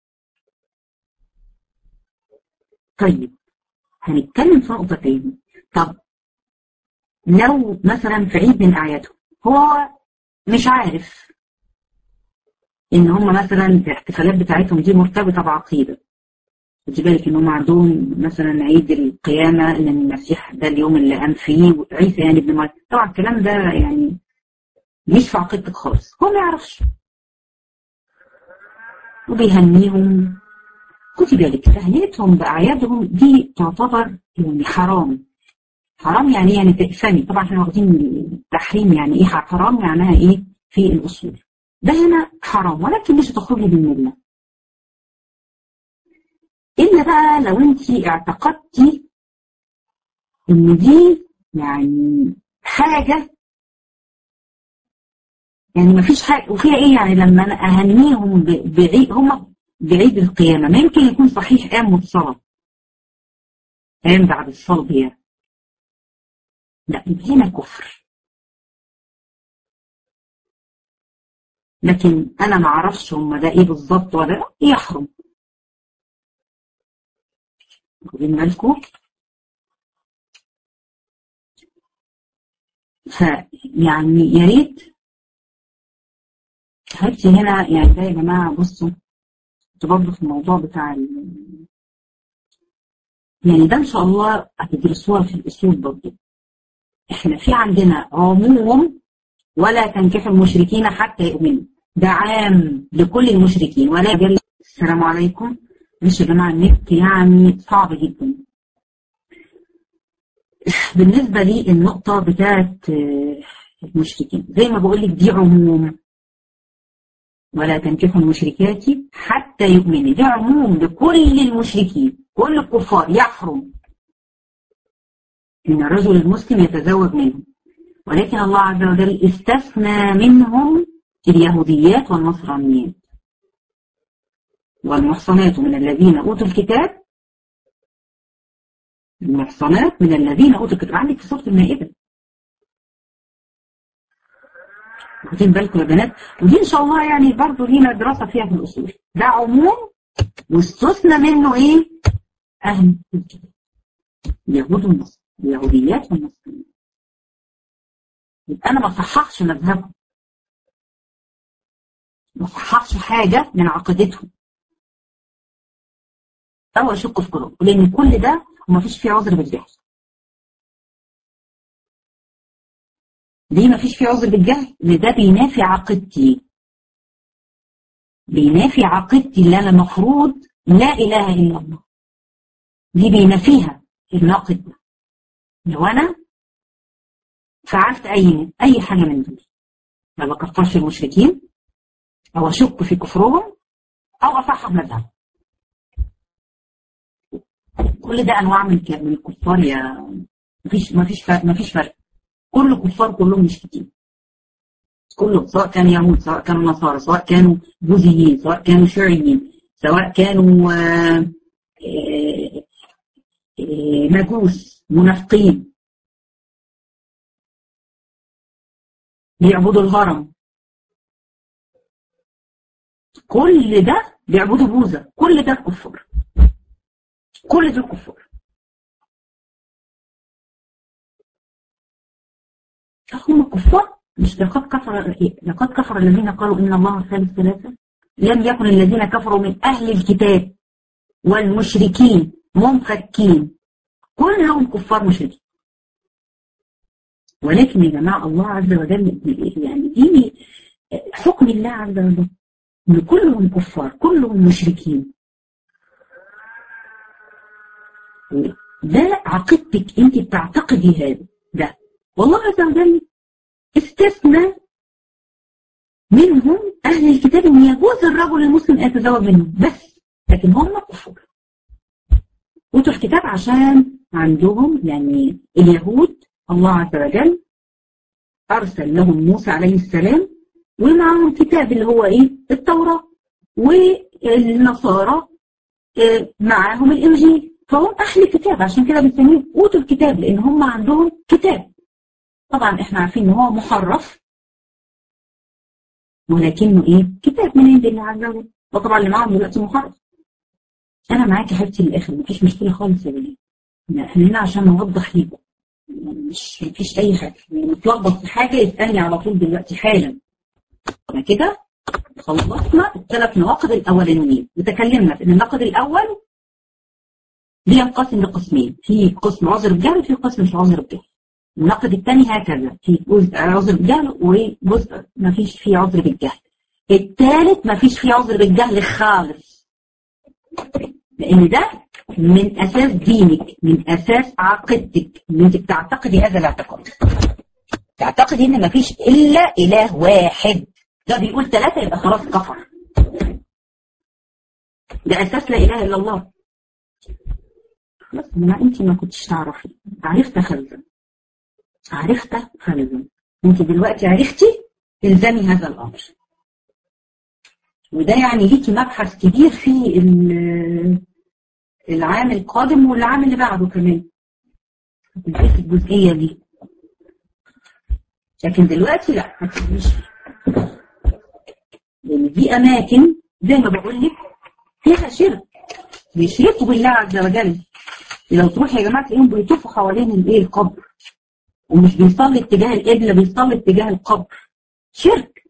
طيب هنتكلم في نقطة تاني طب لو مثلا في عيد من أعيادهم هو مش عارف إن هم مثلا الاحتفالات بتاعتهم دي مرتبطة بعقيدة خدي بالك إن هم عندهم مثلا عيد القيامة إن المسيح ده اليوم اللي قام فيه وعيسى يعني ابن مريم طبعا الكلام ده يعني مش في عقيدتك خالص هو ما يعرفش وبيهنيهم خدي بالك تهنئتهم بأعيادهم دي تعتبر يعني حرام حرام يعني يعني تقسمي طبعا احنا واخدين تحريم يعني ايه حرام معناها ايه في الاصول ده هنا حرام ولكن مش هتخرجي بالمله الا بقى لو انت اعتقدتي ان دي يعني حاجه يعني ما فيش حاجه وفيها ايه يعني لما انا اهنيهم بعيد هم بعيد القيامه ما يمكن يكون صحيح قام واتصلب قام بعد الصلب يعني لا هنا كفر لكن انا ما اعرفش هم ده ايه بالظبط ولا لا يحرم واخدين بالكم فيعني يا ريت حبيبتي هنا يعني ده يا جماعه بصوا برضه في الموضوع بتاع يعني ده ان شاء الله هتدرسوها في الاصول برضه احنا في عندنا عموم ولا تنكحوا المشركين حتى يؤمنوا ده عام لكل المشركين ولا جل السلام عليكم مش يا جماعه النت يعني صعب جدا بالنسبه لي النقطه بتاعت المشركين زي ما بقول لك دي عموم ولا تنكحوا المشركات حتى يؤمنوا ده عموم لكل المشركين كل الكفار يحرم ان الرجل المسلم يتزوج منهم ولكن الله عز وجل استثنى منهم اليهوديات والنصرانيات والمحصنات من الذين اوتوا الكتاب المحصنات من الذين اوتوا الكتاب عندك في سوره المائده واخدين بالكم يا بنات ودي ان شاء الله يعني برضه لينا دراسه فيها في الاصول ده عموم واستثنى منه ايه؟ اهل الكتاب اليهود والنصر اليهوديات والنصرانيات يبقى انا ما صححش مذهبهم ما صححش حاجه من عقيدتهم او اشك في قلوبهم لان كل ده وما فيش فيه عذر بالجهل ليه ما فيش فيه عذر بالجهل؟ لان ده بينافي عقيدتي بينافي عقيدتي اللي انا المفروض لا اله الا الله دي بينافيها الناقد ده لو انا فعلت اي اي حاجه من دول ما بكفرش المشركين او اشك في كفرهم او اصحح مذهب كل ده انواع من من الكفار يا مفيش مفيش فرق مفيش فرق كل كفار كلهم مشركين كلهم سواء كانوا يهود سواء كانوا نصارى سواء كانوا بوذيين سواء كانوا شيوعيين سواء كانوا آآ آآ آآ مجوس منافقين بيعبدوا الهرم كل ده بيعبدوا بوذا كل ده كفار كل ده كفار هم كفار مش لقد كفر لقد كفر الذين قالوا ان الله ثالث ثلاثه لم يكن الذين كفروا من اهل الكتاب والمشركين منفكين كلهم كفار مشركين ولكن يا جماعه الله عز وجل يعني دي حكم الله عز وجل ان كلهم كفار كلهم مشركين ده عقيدتك انت بتعتقدي هذا ده والله عز وجل استثنى منهم اهل الكتاب ان يجوز الرجل المسلم ان يتزوج منهم بس لكن هم كفار اوتوا الكتاب عشان عندهم يعني اليهود الله عز وجل ارسل لهم موسى عليه السلام ومعهم كتاب اللي هو ايه التوراه والنصارى معاهم الانجيل فهم اهل الكتاب عشان كده بنسميهم اوتوا الكتاب لان هم عندهم كتاب طبعا احنا عارفين ان هو محرف ولكنه ايه كتاب من عند الله عز وجل وطبعا اللي معاهم دلوقتي محرف انا معاكي حبيبتي للاخر مفيش مشكله خالص يا بنات احنا هنا عشان نوضح ليكم مش مفيش اي حاجه متلخبط في حاجه يسالني على طول دلوقتي حالا احنا كده خلصنا الثلاث نواقض الاولانيين وتكلمنا في ان الناقض الاول بينقسم لقسمين في قسم عذر الجهل وفي قسم مش عذر الجهل الناقد الثاني هكذا في جزء عذر بالجهل وجزء ما فيش فيه عذر بالجهل الثالث ما فيش فيه عذر بالجهل خالص لان ده من اساس دينك من اساس عقيدتك ان انت بتعتقدي هذا الاعتقاد تعتقدي ان ما فيش الا اله واحد ده بيقول ثلاثه يبقى خلاص كفر ده اساس لا اله الا الله بس ما انت ما كنتش تعرفي عرفت خلفا عرفت خلفا انت دلوقتي عرفتي الزمي هذا الامر وده يعني ليكي مبحث كبير في العام القادم والعام اللي بعده كمان في الجزئية دي لكن دلوقتي لا ما تسيبيش لان دي اماكن زي ما بقول لك فيها شرك بيشركوا بالله عز وجل لو تروح يا جماعه تلاقيهم بيطوفوا حوالين الايه القبر ومش بيصلي اتجاه القبله بيصلي اتجاه القبر شرك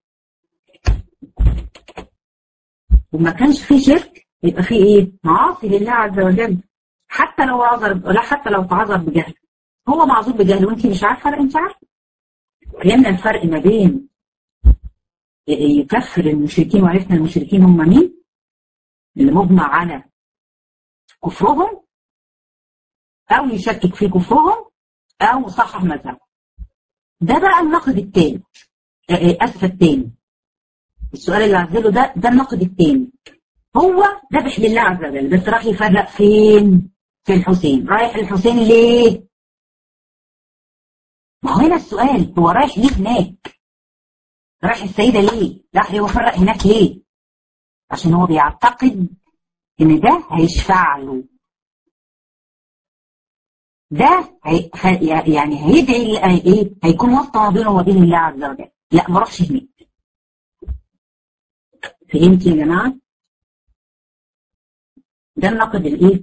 وما كانش فيه شرك يبقى فيه ايه معاصي لله عز وجل حتى لو عذر لا حتى لو تعذر بجهل هو معذور بجهل وانت مش عارفه لا انت عارفه فهمنا الفرق ما بين يكفر المشركين وعرفنا المشركين هم مين اللي مجمع على كفرهم او يشكك في كفرهم او صحح مذهب ده بقى النقد التاني اسف التاني السؤال اللي عزله ده ده النقد التاني هو ذبح لله عز وجل بس راح يفرق فين في الحسين رايح الحسين ليه ما هو هنا السؤال هو رايح ليه هناك رايح السيدة ليه راح يفرق هناك ليه عشان هو بيعتقد ان ده هيشفع له ده هي يعني هيدعي ايه هيكون واسطه ما بينه وبين الله عز وجل لا ما اروحش هناك فهمت يا جماعه ده النقد الايه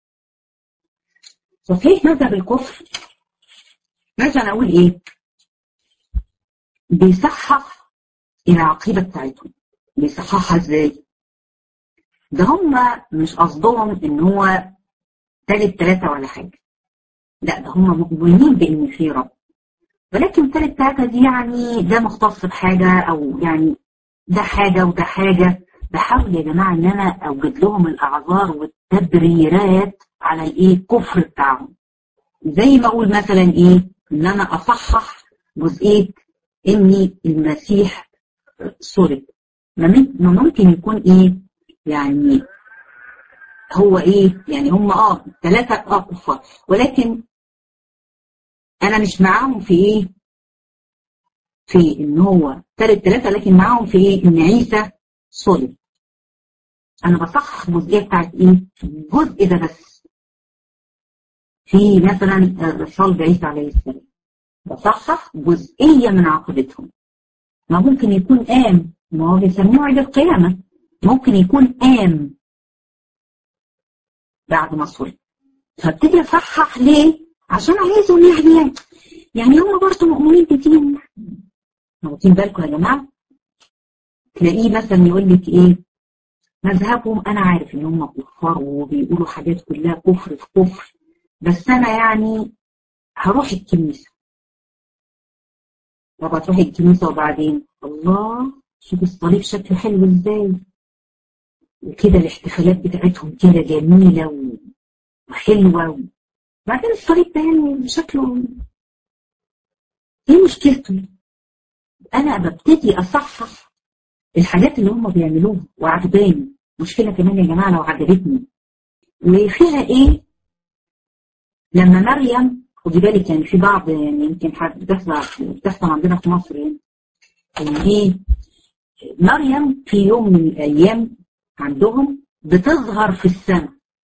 صحيح مذهب الكفر مثلا اقول ايه بيصحح العقيده بتاعتهم بيصححها ازاي ده هم مش قصدهم ان هو تالت ثلاثة ولا حاجة لا ده هم مؤمنين بان في رب ولكن تالت ثلاثة دي يعني ده مختص بحاجة او يعني ده حاجة وده حاجة بحاول يا جماعة ان انا اوجد لهم الاعذار والتبريرات على الايه الكفر بتاعهم زي ما اقول مثلا ايه ان انا اصحح جزئيه ان المسيح صلب ما ممكن يكون ايه يعني هو ايه يعني هم اه ثلاثه اه كفار ولكن انا مش معاهم في ايه في ان هو ثالث ثلاثه لكن معاهم في ايه ان عيسى صلب انا بصحح الجزئيه بتاعت ايه الجزء ده بس في مثلا صلب عيسى عليه السلام بصحح جزئيه من عقيدتهم ما ممكن يكون قام ما هو بيسموه عيد القيامه ممكن يكون قام بعد ما صلب فابتدي اصحح ليه عشان عايزهم يعني يعني هم برضه مؤمنين بدين واخدين بالكم يا جماعه تلاقيه مثلا يقول لك ايه مذهبهم انا عارف ان هم كفار وبيقولوا حاجات كلها كفر في كفر بس انا يعني هروح الكنيسه طب هتروحي الكنيسه وبعدين الله شوف الصليب شكله حلو ازاي وكده الاحتفالات بتاعتهم كده جميله وحلوه بعدين الصليب ده يعني شكله ايه مشكلته؟ انا ببتدي اصحح الحاجات اللي هم بيعملوها وعجباني مشكله كمان يا جماعه لو عجبتني وفيها ايه لما مريم خدي بالك يعني في بعض يعني يمكن حد بتحصل بتحصل عندنا في مصر يعني ان ايه مريم في يوم من الايام عندهم بتظهر في السماء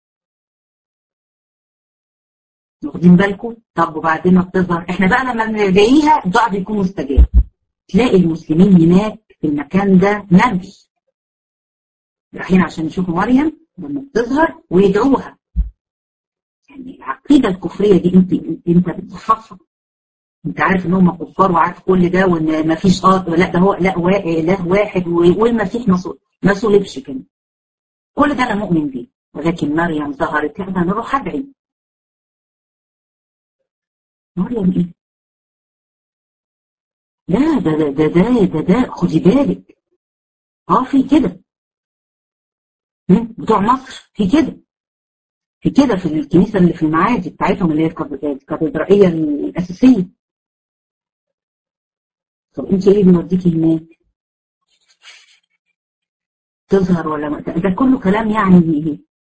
واخدين بالكم طب وبعدين ما بتظهر احنا بقى لما بندعيها الدعاء بيكون مستجاب تلاقي المسلمين هناك في المكان ده نبي رايحين عشان يشوفوا مريم لما بتظهر ويدعوها يعني العقيده الكفريه دي انت انت بتصححها انت عارف ان هم كفار وعارف كل ده وان ما فيش اه لا ده هو لا اله واحد والمسيح ما صلبش كده كل ده انا مؤمن بيه ولكن مريم ظهرت لا ده انا اروح ادعي مريم ايه؟ لا ده ده ده ده ده, ده خدي بالك اه في كده بتوع مصر في كده في كده في الكنيسه اللي في المعادي بتاعتهم اللي هي الكاتدرائيه الاساسيه طب انت ايه بيوديكي هناك؟ تظهر ولا ما ده كله كلام يعني ايه؟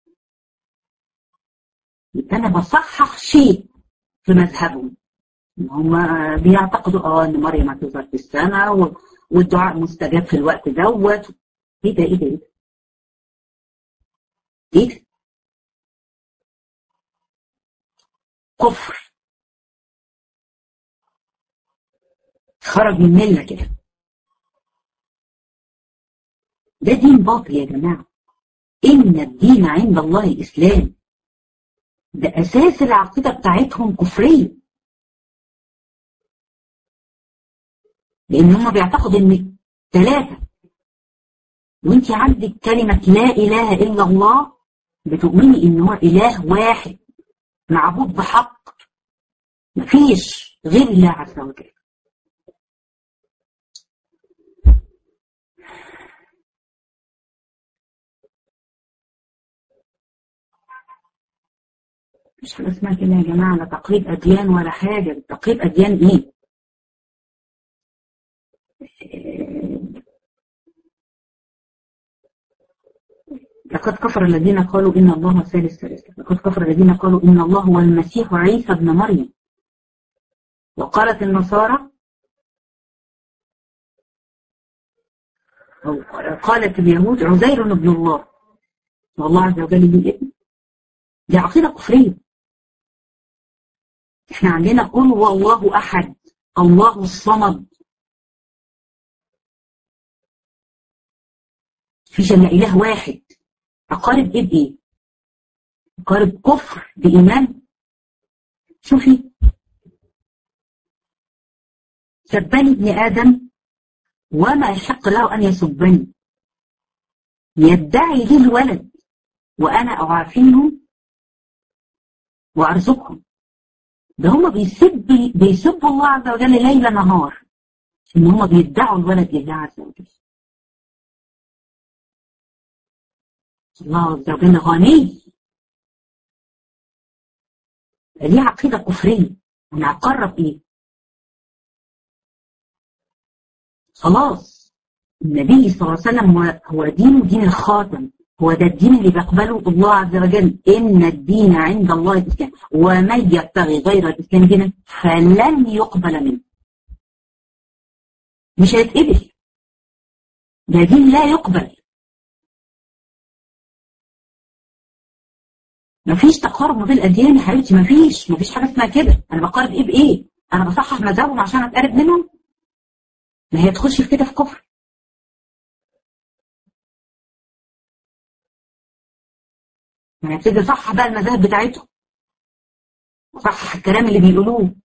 انا بصحح شيء في مذهبهم ان هم بيعتقدوا اه ان مريم هتظهر في السماء والدعاء مستجاب في الوقت دوت ايه ده ايه ده ايه ده؟ ايه ده؟ كفر خرج من مله كده ده دين باطل يا جماعة إن الدين عند الله الإسلام ده أساس العقيدة بتاعتهم كفرية لأن هم بيعتقدوا إن ثلاثة وانت عندك كلمة لا إله إلا الله بتؤمني إن هو إله واحد معبود بحق مفيش غير الله عز وجل مش حاجة اسمها كده يا جماعة لا تقريب أديان ولا حاجة تقريب أديان إيه؟ لقد كفر الذين قالوا إن الله ثالث ثلاثة لقد كفر الذين قالوا إن الله هو المسيح عيسى ابن مريم وقالت النصارى أو قالت اليهود عزير ابن الله والله عز وجل ليه ابن دي عقيدة كفرية احنا عندنا قل هو الله أحد الله الصمد فيش إلا إله واحد أقارب إيه بإيه؟ أقارب كفر بإيمان شوفي سبني ابن آدم وما يحق له أن يسبني يدعي لي الولد وأنا أعافيهم وأرزقهم ده هم بيسب بيسبوا الله عز وجل ليل نهار إن هم بيدعوا الولد لله عز وجل الله عز وجل غني دي عقيدة كفرية أنا أقرب إيه خلاص النبي صلى الله عليه وسلم هو دين دين الخاتم هو ده الدين اللي بيقبله الله عز وجل إن الدين عند الله الإسلام ومن يبتغي غير الإسلام دينا فلن يقبل منه مش هيتقبل ده دين لا يقبل مفيش تقارب ما بين الأديان يا حبيبتي مفيش مفيش حاجة اسمها كده أنا بقارب إيه بإيه أنا بصحح مذهبهم عشان أتقرب منهم ما هي تخش في كده في كفر ما هي ابتدي صح بقى المذاهب بتاعتهم صحح الكلام اللي بيقولوه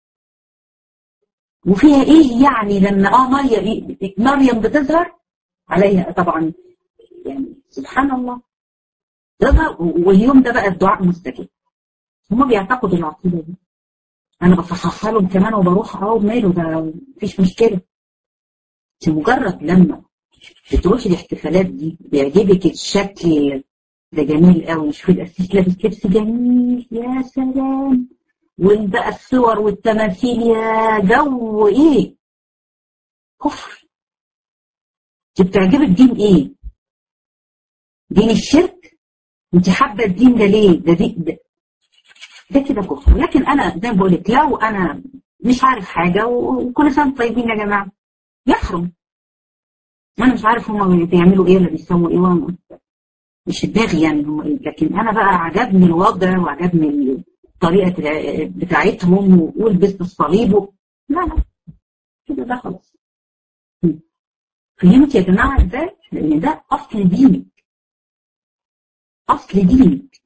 وفيها ايه يعني لما اه مريم مريم بتظهر عليها طبعا يعني سبحان الله تظهر واليوم ده بقى الدعاء مستجاب هما بيعتقدوا العقيده دي انا بصححها لهم كمان وبروح اه ماله ده مفيش مشكله مجرد لما بتروحي الاحتفالات دي بيعجبك الشكل ده جميل قوي شوفي القسيس لابس لبس جميل يا سلام وبقى الصور والتماثيل يا جو ايه كفر انت بتعجبك دين ايه دين الشرك انت حابه الدين ده ليه ده دي ده, ده كده كفر لكن انا زي ما بقول لك لو انا مش عارف حاجه وكل سنه طيبين يا جماعه يحرم انا مش عارف هما بيعملوا ايه ولا بيسووا ايه ولا مش دماغي يعني هم ايه لكن انا بقى عجبني الوضع وعجبني الطريقه بتاعتهم ولبست الصليب و... لا لا كده ده خلاص فهمت يا جماعه ازاي؟ لان ده اصل دينك اصل دينك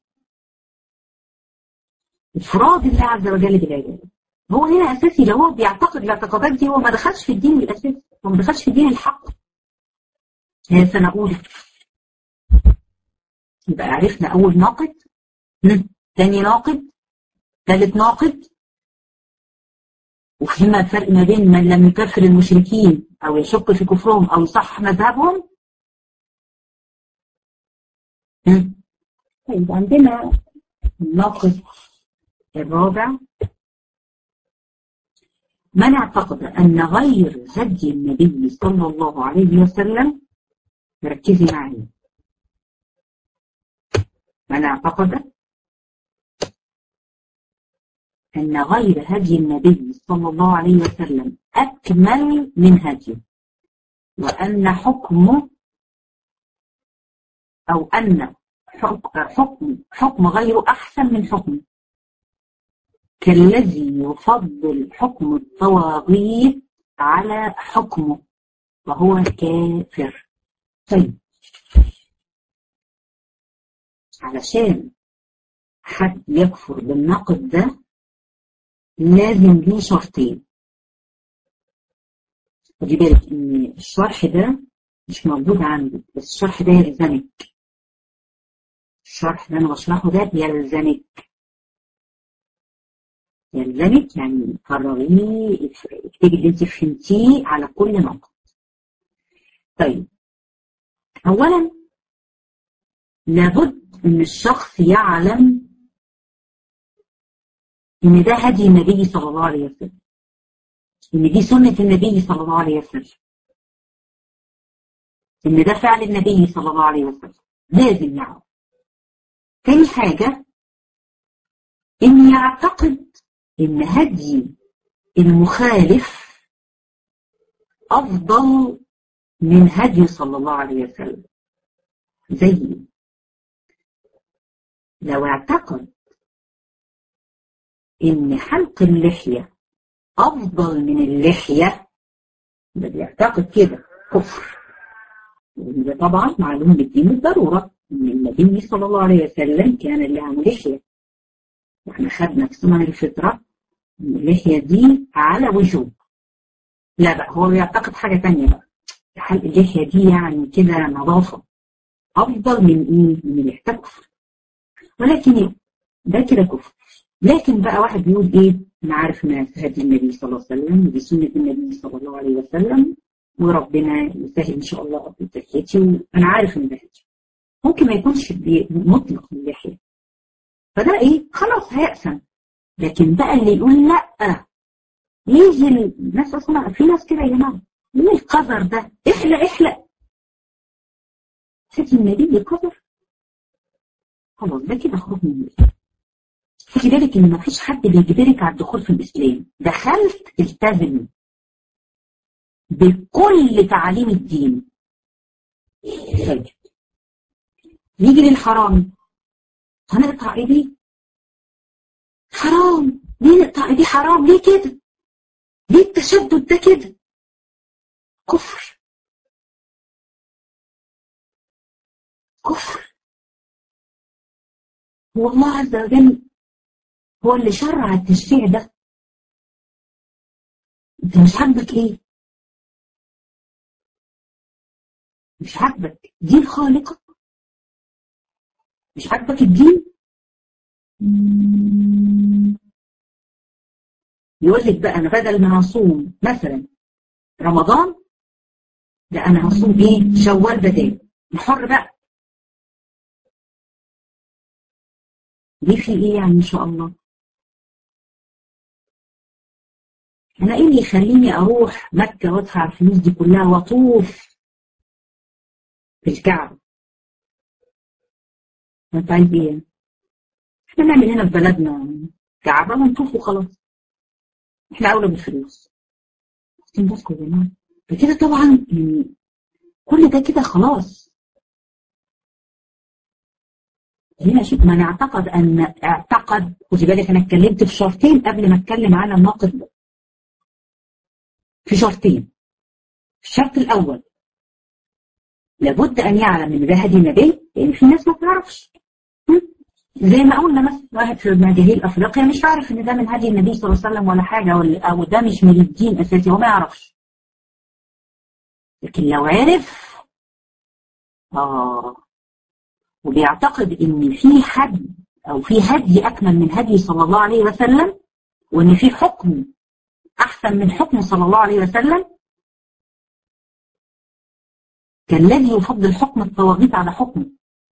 افراد الله عز وجل بالعباده هو هنا اساسي لو هو بيعتقد الاعتقادات دي هو ما دخلش في الدين الاساسي هو ما دخلش في الدين الحق هي سنه اولى يبقى عرفنا أول ناقد ثاني ناقد ثالث ناقد وفهمنا الفرق ما بين من لم يكفر المشركين أو يشك في كفرهم أو يصحح مذهبهم طيب عندنا الناقد الرابع من اعتقد أن غير هدي النبي صلى الله عليه وسلم ركزي معي من اعتقد أن غير هدي النبي صلى الله عليه وسلم أكمل من هديه وأن حكمه أو أن حكم حكم غيره أحسن من حكمه كالذي يفضل حكم الطواغيت على حكمه وهو كافر طيب علشان حد يكفر بالنقد ده لازم ليه شرطين خدي بالك ان الشرح ده مش موجود عندي بس الشرح ده يلزمك الشرح اللي انا بشرحه ده يلزمك يلزمك يعني قرريه اكتبي اللي انت فهمتيه على كل نقط طيب اولا لابد ان الشخص يعلم ان ده هدي النبي صلى الله عليه وسلم ان دي سنة النبي صلى الله عليه وسلم ان ده فعل النبي صلى الله عليه وسلم لازم يعرف تاني حاجة ان يعتقد ان هدي المخالف افضل من هدي صلى الله عليه وسلم زي لو اعتقد ان حلق اللحية افضل من اللحية ده بيعتقد كده كفر وده طبعا معلوم بالدين بالضرورة ان النبي صلى الله عليه وسلم كان له لحية واحنا خدنا في سنن الفطرة ان اللحية دي على وجوب لا بقى هو بيعتقد حاجة تانية بقى حلق اللحية دي يعني كده نظافة افضل من ايه من الاحتكاك كفر ولكن ده كده كفر لكن بقى واحد بيقول ايه انا عارف ان هدي النبي صلى الله عليه وسلم ودي سنه النبي صلى الله عليه وسلم وربنا يسهل ان شاء الله قبل تحيتي وانا عارف ان ده هدي ممكن ما يكونش مطلق اللحيه فده ايه خلاص هيأسم لكن بقى اللي يقول لا يجي الناس اصلا في ناس كده يا جماعه ايه القذر ده احلق احلق هدي النبي قذر خلاص ده كده خروج من الاسلام خدي بالك ان مفيش حد بيجبرك على الدخول في الاسلام دخلت التزم بكل تعاليم الدين طيب نيجي للحرام هنقطع ايدي حرام ليه نقطع ايدي حرام ليه كده ليه التشدد ده كده كفر كفر هو الله عز وجل هو اللي شرع التشريع ده انت مش عاجبك ايه مش عاجبك دين خالقك مش عاجبك الدين يقول لك بقى انا بدل ما هصوم مثلا رمضان لا انا هصوم ايه شوال بدال حر بقى دي في ايه يعني ان شاء الله انا ايه اللي يخليني اروح مكة وادفع الفلوس دي كلها واطوف في الكعبة انت عايز ايه احنا نعمل هنا في بلدنا كعبة ونطوف وخلاص احنا اولى بالفلوس تنبسكوا يا جماعة فكده طبعا يعني كل ده كده خلاص هنا شوف من اعتقد ان اعتقد خدي بالك انا اتكلمت في شرطين قبل ما اتكلم على الناقد ده في شرطين الشرط الاول لابد ان يعلم ان ده هدي النبي لان في ناس ما تعرفش زي ما قلنا مثلا واحد في مجاهيل افريقيا مش عارف ان ده من هدي النبي صلى الله عليه وسلم ولا حاجه او ده مش من الدين اساسي هو ما يعرفش لكن لو عرف اه وبيعتقد ان في حد او في هدي اكمل من هدي صلى الله عليه وسلم وان في حكم احسن من حكم صلى الله عليه وسلم كالذي يفضل حكم الطواغيت على حكمه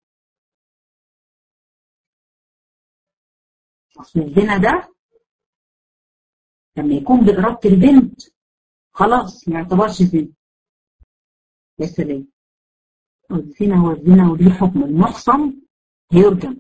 اصل الزنا ده لما يكون بإرادة البنت خلاص ما يعتبرش زنا يا سلام الزنا هو الزنا وليه حكم المحصن هيرجم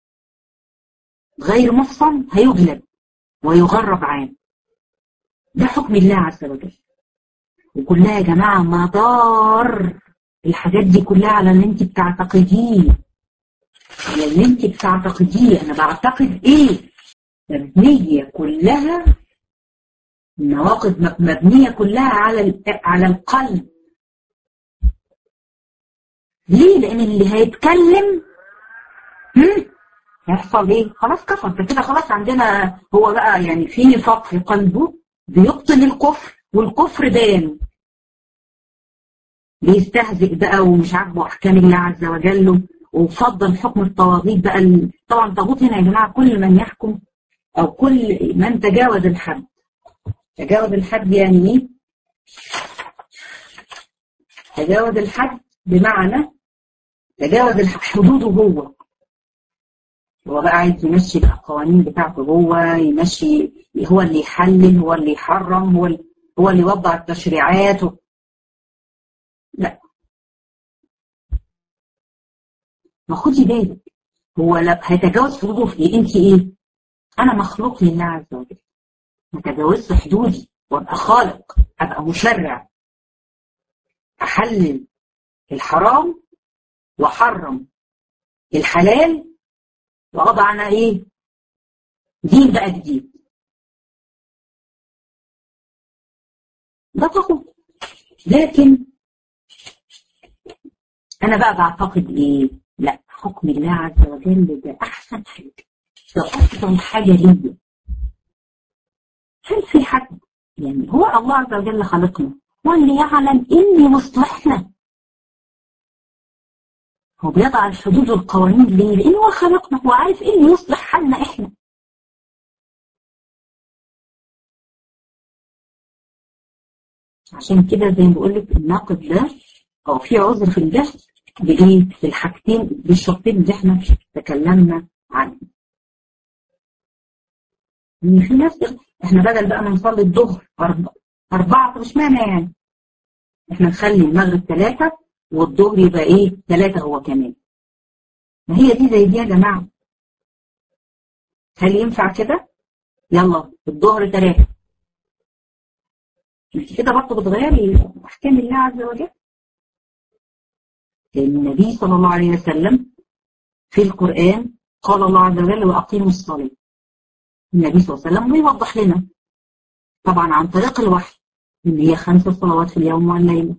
غير محصن هيجلد ويغرب عام ده حكم الله عز وجل وكلها يا جماعة مدار الحاجات دي كلها على اللي انت بتعتقديه على اللي انت بتعتقديه انا بعتقد ايه مبنية كلها النواقض مبنية كلها على على القلب ليه؟ لأن اللي هيتكلم هم؟ يحصل ايه خلاص كفر فكده خلاص عندنا هو بقى يعني في نفاق في قلبه بيبطل الكفر والكفر بان بيستهزئ بقى ومش عاجبه احكام الله عز وجل وفضل حكم الطواغيت بقى ال... طبعا الطاغوت هنا يا جماعه كل من يحكم او كل من تجاوز الحد تجاوز الحد يعني ايه؟ تجاوز الحد بمعنى تجاوز حدوده هو هو بقى عايز يمشي القوانين بتاعته هو يمشي هو اللي يحلل هو اللي يحرم هو اللي هو اللي يوضع التشريعات و... لا ما خدي بالك هو لا هيتجاوز حدوده في ايه انت ايه انا مخلوق لله عز وجل ما تجاوزش حدودي وابقى خالق ابقى مشرع احلل الحرام واحرم الحلال واضع انا ايه دين بقى جديد ده طاغوت لكن انا بقى بعتقد ايه لا حكم الله عز وجل ده احسن حاجه ده افضل حاجه ليا هل في حد يعني هو الله عز وجل خلقنا هو اللي يعلم اني مصلحنا هو بيضع الحدود والقوانين ليه؟ لأن هو خلقنا هو عارف إيه اللي يصلح حالنا إحنا. عشان كده زي ما بقول لك الناقد ده أو في عذر في الجهل بإيه؟ بالحاجتين بالشرطين اللي إحنا تكلمنا عنهم. إن في ناس إحنا بدل بقى ما نصلي الظهر أربعة أربعة طب اشمعنى يعني؟ إحنا نخلي المغرب ثلاثة والظهر يبقى ايه ثلاثة هو كمان ما هي دي زي دي يا جماعة هل ينفع كده يلا الظهر ثلاثة انت كده برضه بتغيري احكام الله عز وجل لان النبي صلى الله عليه وسلم في القرآن قال الله عز وجل واقيموا الصلاة النبي صلى الله عليه وسلم بيوضح لنا طبعا عن طريق الوحي ان هي خمس صلوات في اليوم والليله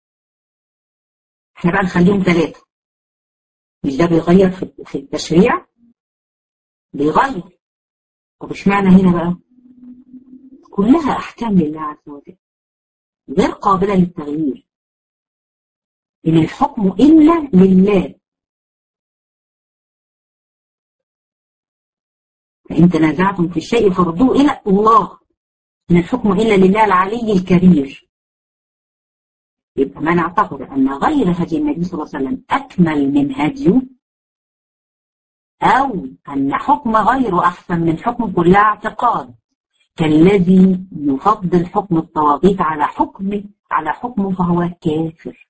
احنا بقى نخليهم ثلاثة مش ده بيغير في التشريع بيغير طب اشمعنى هنا بقى كلها احكام لله عز وجل غير قابلة للتغيير إن الحكم إلا لله فإن تنازعتم في الشيء فردوه إلى الله إن الحكم إلا لله العلي الكبير يبقى من اعتقد أن غير هدي النبي صلى الله عليه وسلم أكمل من هديه أو أن حكم غيره أحسن من حكم كل اعتقاد كالذي يفضل حكم الطواغيت على حكم على حكمه فهو كافر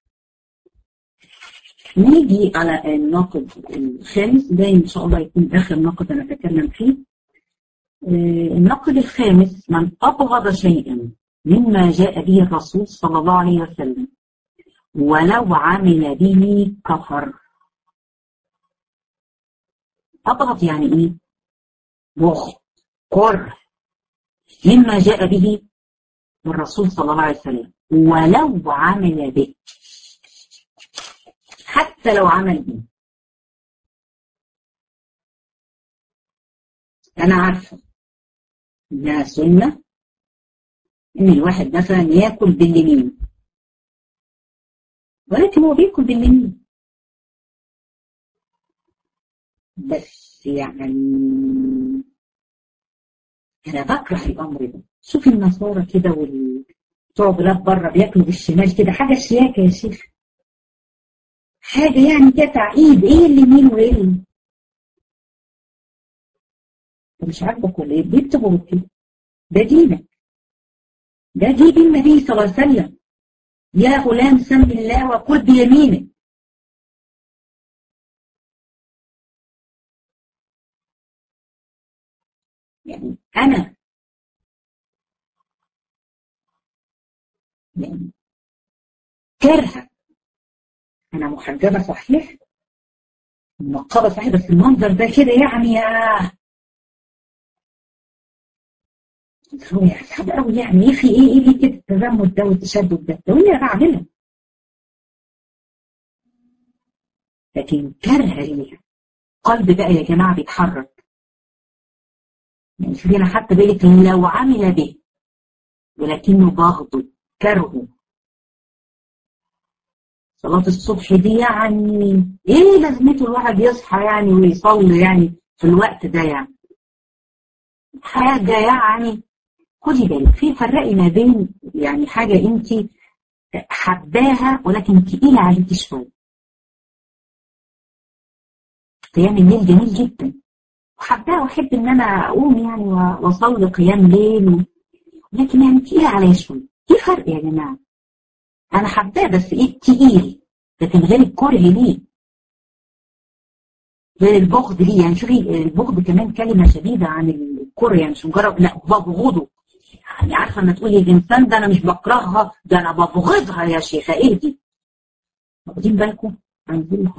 نيجي على الناقد الخامس ده إن شاء الله يكون آخر ناقد أنا أتكلم فيه الناقد الخامس من أبغض شيئا مما جاء به الرسول صلى الله عليه وسلم ولو عمل به كفر أبغض يعني إيه؟ بغض كره مما جاء به الرسول صلى الله عليه وسلم ولو عمل به حتى لو عمل به أنا عارفة إنها سنة إن الواحد مثلا ياكل باليمين ولكن هو بياكل باليمين بس يعني أنا بكره الأمر ده شوف النصارى كده وال بتوع بلاد بره بياكلوا بالشمال كده حاجة شياكة يا شيخ حاجة يعني كده تعقيد ايه اللي مين وايه اللي مش عاجبك ولا ايه بيكتبوا كده ده دينك ده دين النبي صلى الله عليه وسلم يا غلام سم الله وكل بيمينك يعني أنا يعني كارهة أنا محجبة صحيح منقبة صحيح بس المنظر ده كده يعني يا هو يعني صعب قوي يعني ايه في ايه ايه ليه كده التزمت ده والتشدد ده؟ ده اللي بعملها لكن كارهه ليها قلب بقى يا جماعة بيتحرك يعني شوفي أنا حتى بالك لو عمل به ولكنه بغضه كرهه صلاة الصبح دي يعني ايه لازمته الواحد يصحى يعني ويصلي يعني في الوقت ده يعني حاجة يعني خدي بالك في فرقي ما بين يعني حاجة انت حباها ولكن تقيلة عليكي شوية قيام الليل جميل جدا وحباها واحب ان انا اقوم يعني واصلي قيام ليل لكن يعني تقيلة عليا شوية في فرق يا جماعة انا حباه بس ايه تقيل لكن غير الكره ليه غير البغض ليه يعني شوفي البغض كمان كلمة شديدة عن الكره يعني مش مجرد لا ببغضه يعني عارفة لما تقولي الإنسان ده أنا مش بكرهها ده أنا ببغضها يا شيخة إيه دي؟ واخدين بالكم؟ عايزين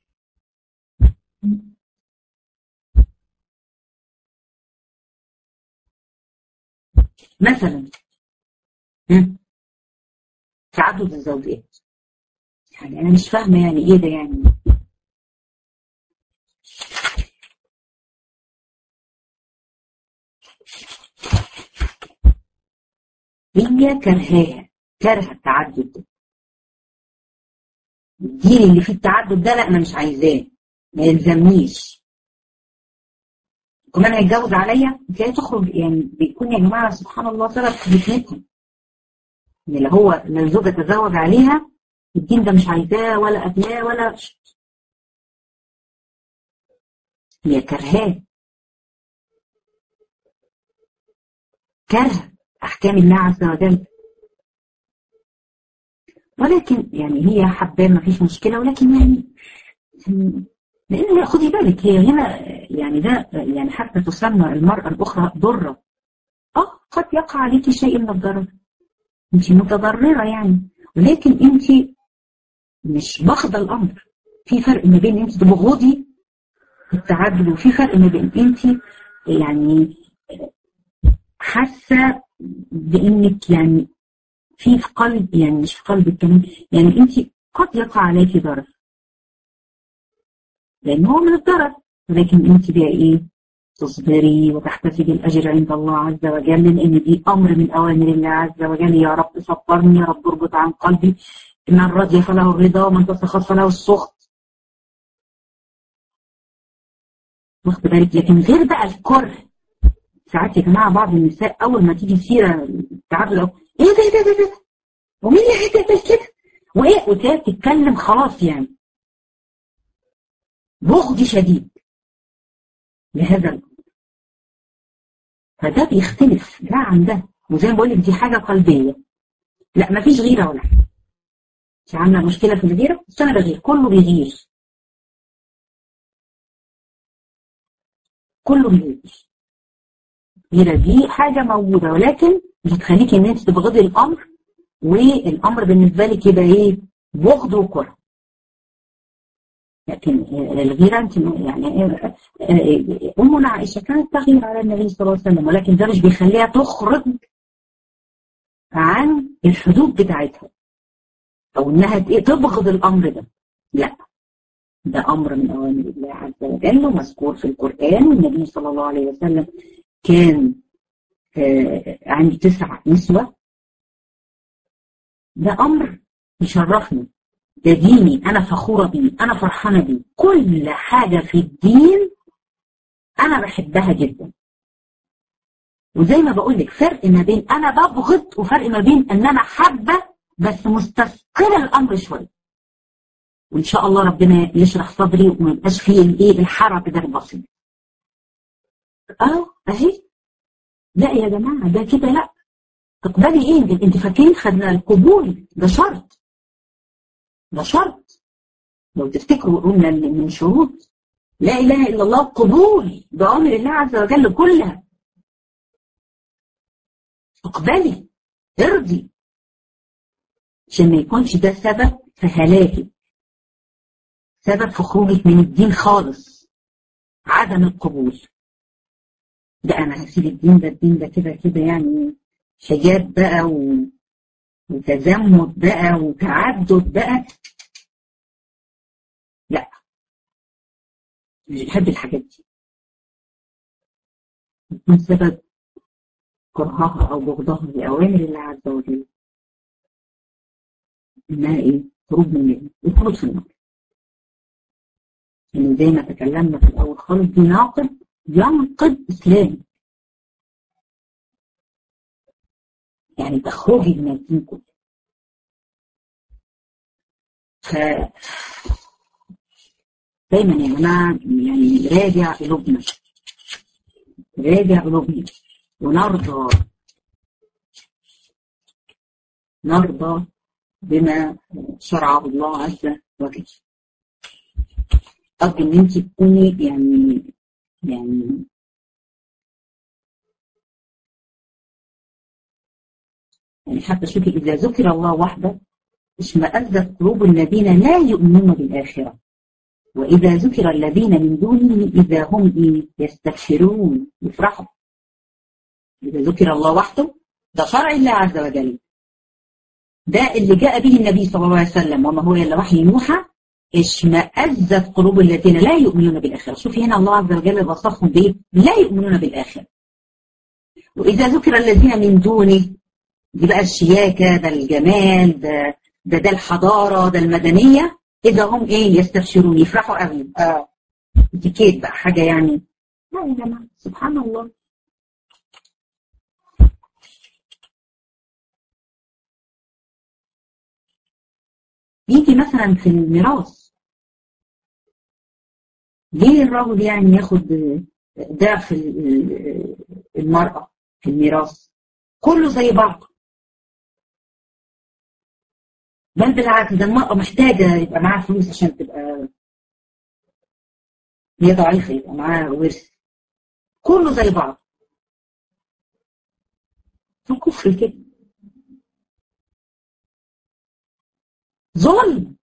مثلا تعدد الزوجات يعني أنا مش فاهمة يعني إيه ده يعني هي كرهاها كره التعدد ده الدين اللي فيه التعدد ده لا انا مش عايزاه ما يلزمنيش كمان هيتجوز عليا تلاقي تخرج يعني بيكون يا جماعه سبحان الله سبب في فتنتهم ان اللي هو ان الزوجه تتزوج عليها الدين ده مش عايزاه ولا قبلاه ولا هي كرهاه كره أحكام الله عز وجل ولكن يعني هي حباه ما فيش مشكلة ولكن يعني لأن خدي بالك هي هنا يعني ده يعني حتى تسمى المرأة الأخرى ضرة اه قد يقع عليك شيء من الضرر انت متضررة يعني ولكن انت مش باخدة الأمر في فرق ما بين انت تبغضي التعدد وفي فرق ما بين انت يعني حاسة بانك يعني في في قلب يعني مش في قلبك كمان يعني انت قد يقع عليك ضرر لان هو من الضرر ولكن انت بقى ايه تصبري وتحتسبي الاجر عند الله عز وجل لان دي امر من اوامر الله عز وجل يا رب صبرني يا رب اربط عن قلبي ان الرضي فله الرضا ومن تسخط فله السخط واخد بالك لكن غير بقى الكره ساعات يا جماعه بعض النساء اول ما تيجي سيره التعدد ايه ده ده ده ده ومين اللي هيتقبل كده وايه وتلاقي تتكلم خلاص يعني بغض شديد لهذا الامر فده بيختلف ده عن ده وزي ما بقول لك دي حاجه قلبيه لا ما فيش غيره ولا حاجه انت عامله مشكله في الغيره بس انا بغير كله بيغير كله بيغير الغيرة دي حاجة موجودة ولكن بتخليكي ان انت تبغضي الامر والامر بالنسبة لك يبقى ايه بغض وكره لكن الغيرة انت يعني امنا عائشة كانت تغير على النبي صلى الله عليه وسلم ولكن ده مش بيخليها تخرج عن الحدود بتاعتها او انها تبغض الامر ده لا ده امر من اوامر الله عز وجل ومذكور في القران النبي صلى الله عليه وسلم كان آه عندي تسع نسوة ده أمر يشرفني ده ديني أنا فخورة بيه أنا فرحانة بيه كل حاجة في الدين أنا بحبها جدا وزي ما بقول لك فرق ما بين أنا ببغض وفرق ما بين أن أنا حابة بس مستثقلة الأمر شوية وإن شاء الله ربنا يشرح صدري وما يبقاش فيه الإيه الحرج ده البسيط اه اهي لا يا جماعه ده كده لا تقبلي ايه انت فاكرين خدنا القبول ده شرط ده شرط لو تفتكروا قلنا من شروط لا اله الا الله قبول بامر الله عز وجل كلها اقبلي ارضي عشان ما يكونش ده سبب في هلاكك سبب في خروجك من الدين خالص عدم القبول ده انا هسيب الدين ده الدين ده كده كده يعني حجاب بقى و... وتزمت بقى وتعدد بقى لا مش بحب الحاجات دي يكون سبب كرهها أو بغضها لأوامر الله عز وجل إنها إيه؟ خروج من المله الخروج في النار يعني زي ما تكلمنا في الأول خالص دي ناقض ينقض إسلام يعني تخرجي من الدين كله ف دايما يا جماعة يعني راجع قلوبنا راجع قلوبنا ونرضى نرضى بما شرعه الله عز وجل أرجو إن أنت تكوني يعني يعني يعني حتى شوفي إذا ذكر الله وحده اشمأزت قلوب الذين لا يؤمنون بالآخرة وإذا ذكر الذين من دونه إذا هم يستبشرون يفرحوا إذا ذكر الله وحده ده شرع الله عز وجل ده اللي جاء به النبي صلى الله عليه وسلم وما هو إلا وحي يوحى اشمأزت قلوب الذين لا يؤمنون بالآخرة شوفي هنا الله عز وجل وصفهم بإيه لا يؤمنون بالآخرة وإذا ذكر الذين من دونه دي بقى الشياكة ده الجمال ده ده, ده الحضارة ده المدنية إذا هم إيه يستبشرون يفرحوا قوي آه اتيكيت بقى حاجة يعني لا يا جماعة سبحان الله يجي مثلا في الميراث ليه الرجل يعني ياخد ضعف المرأة في الميراث كله زي بعض بل بالعكس ده المرأة محتاجة يبقى معاها فلوس عشان تبقى هي ضعيفة يبقى معاها ورث كله زي بعض فكفر كده ظلم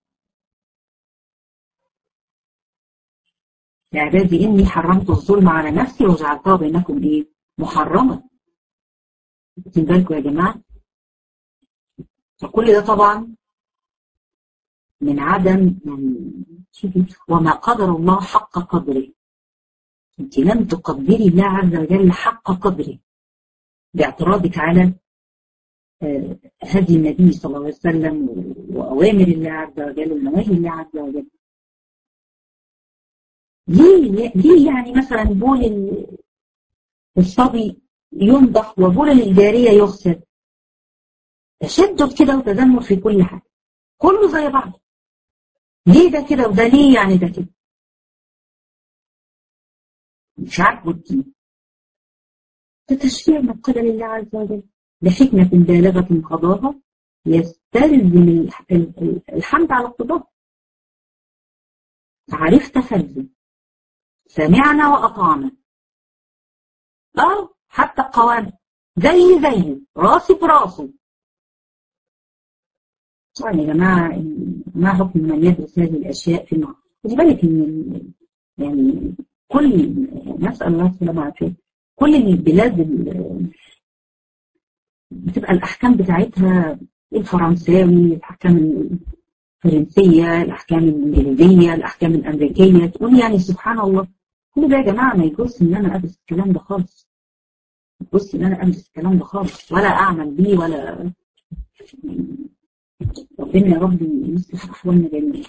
يا عبادي إني حرمت الظلم على نفسي وجعلتها بينكم إيه محرمة واخدين بالكم يا جماعة فكل ده طبعا من عدم يعني شوفي وما قدر الله حق قدره انت لم تقدري الله عز وجل حق قدره باعتراضك على هدي النبي صلى الله عليه وسلم وأوامر الله عز وجل ونواهي الله عز وجل ليه ليه يعني مثلا بول الصبي ينضح وبول الجارية يغسل تشدد كده وتدمر في كل حاجة كله زي بعض ليه ده كده وده ليه يعني ده كده مش عارف الدين ده تشريع من قبل الله عز وجل لحكمة بالغة قضاها يستلزم الحمد على القضاء عرفت فلزم سمعنا وأطعنا اه حتى القوانين زي زي راسي براسه طبعا يا جماعة ما حكم من يدرس هذه الأشياء في النار خدي بالك إن يعني كل نسأل الله السلامة والعافية كل البلاد بتبقى الأحكام بتاعتها الفرنساوي الأحكام الفرنسية الأحكام الإنجليزية الأحكام الأمريكية تقول يعني سبحان الله كل ده يا جماعة ما يجوز إن أنا أدرس الكلام ده خالص ما يجوز إن أنا أدرس الكلام ده خالص ولا أعمل بيه ولا ربنا يا رب يصلح أحوالنا جميعا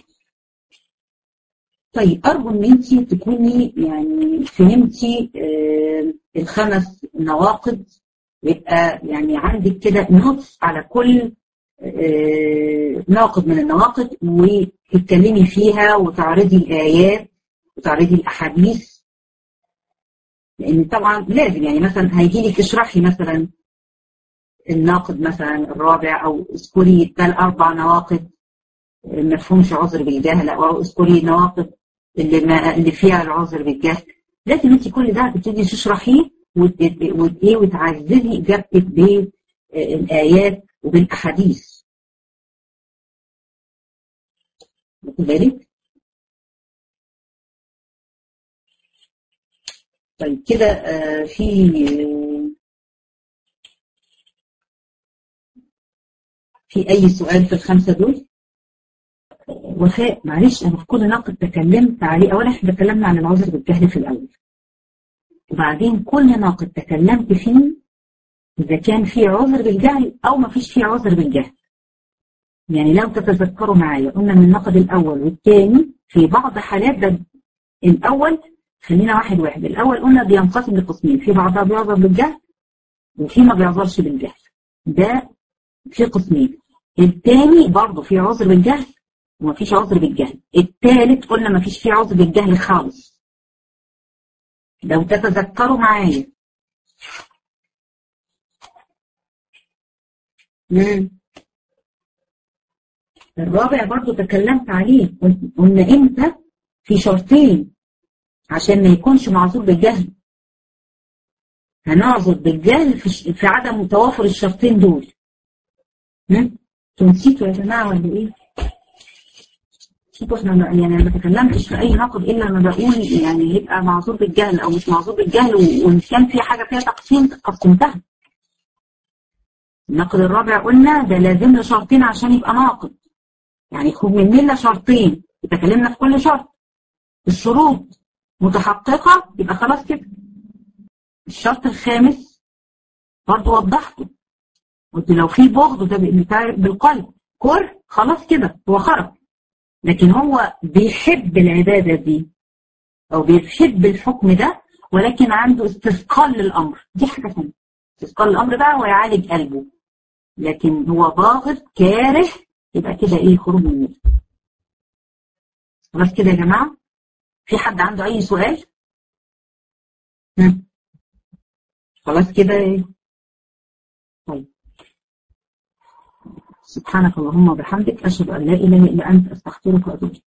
طيب أرجو إن أنت تكوني يعني فهمتي آه الخمس نواقض يبقى يعني عندك كده نص على كل آه ناقض من النواقض وتتكلمي فيها وتعرضي الآيات وتعرضي الأحاديث لأن طبعا لازم يعني مثلا هيجي لك تشرحي مثلا الناقض مثلا الرابع أو اذكري ثلاث أربع نواقض ما فيهمش عذر بالجهل أو اذكري النواقض اللي, ما اللي فيها العذر بالجهل لازم انت كل ده تبتدي تشرحيه وايه وتعززي اجابتك بالايات وبالاحاديث واخد بالك طيب كده آه في في اي سؤال في الخمسه دول وفاء معلش انا في كل نقد تكلمت عليه اولا احنا تكلمنا عن العذر بالجهل في الاول وبعدين كل ناقد تكلمت فيه اذا كان في عذر بالجهل او ما فيش فيه عذر بالجهل يعني لو تتذكروا معايا قلنا من النقد الاول والثاني في بعض حالات ده الاول خلينا واحد واحد الاول قلنا بينقسم لقسمين في بعضها بيعذر بالجهل وفي ما بيعذرش بالجهل ده في قسمين الثاني برضه في عذر بالجهل وما فيش عذر بالجهل الثالث قلنا ما فيش فيه عذر بالجهل خالص لو تتذكروا معايا مم. الرابع برضو تكلمت عليه قلنا امتى في شرطين عشان ما يكونش معذور بالجهل هنعذر بالجهل في, في عدم توافر الشرطين دول نسيتوا يا جماعه ولا ايه؟ نسيتوا احنا يعني انا ما تكلمتش في اي نقد الا لما بقول يعني يبقى معذور بالجهل او مش معذور بالجهل وان كان في حاجه فيها تقسيم قسمتها النقد الرابع قلنا ده لازم له شرطين عشان يبقى ناقد يعني يخرج من ملة شرطين تكلمنا في كل شرط الشروط متحققة يبقى خلاص كده الشرط الخامس برضه وضحته قلت لو في بغض ده بالقلب كره خلاص كده هو خرج لكن هو بيحب العبادة دي أو بيحب الحكم ده ولكن عنده استثقال للأمر دي حاجة ثانية استثقال الأمر بقى هو يعالج قلبه لكن هو باغض كاره يبقى كده ايه خروج من الملة خلاص كده يا جماعة في حد عنده أي سؤال؟ خلاص كده ايه طيب سبحانك اللهم وبحمدك أشهد أن لا إله إلا أنت أستغفرك وأتوب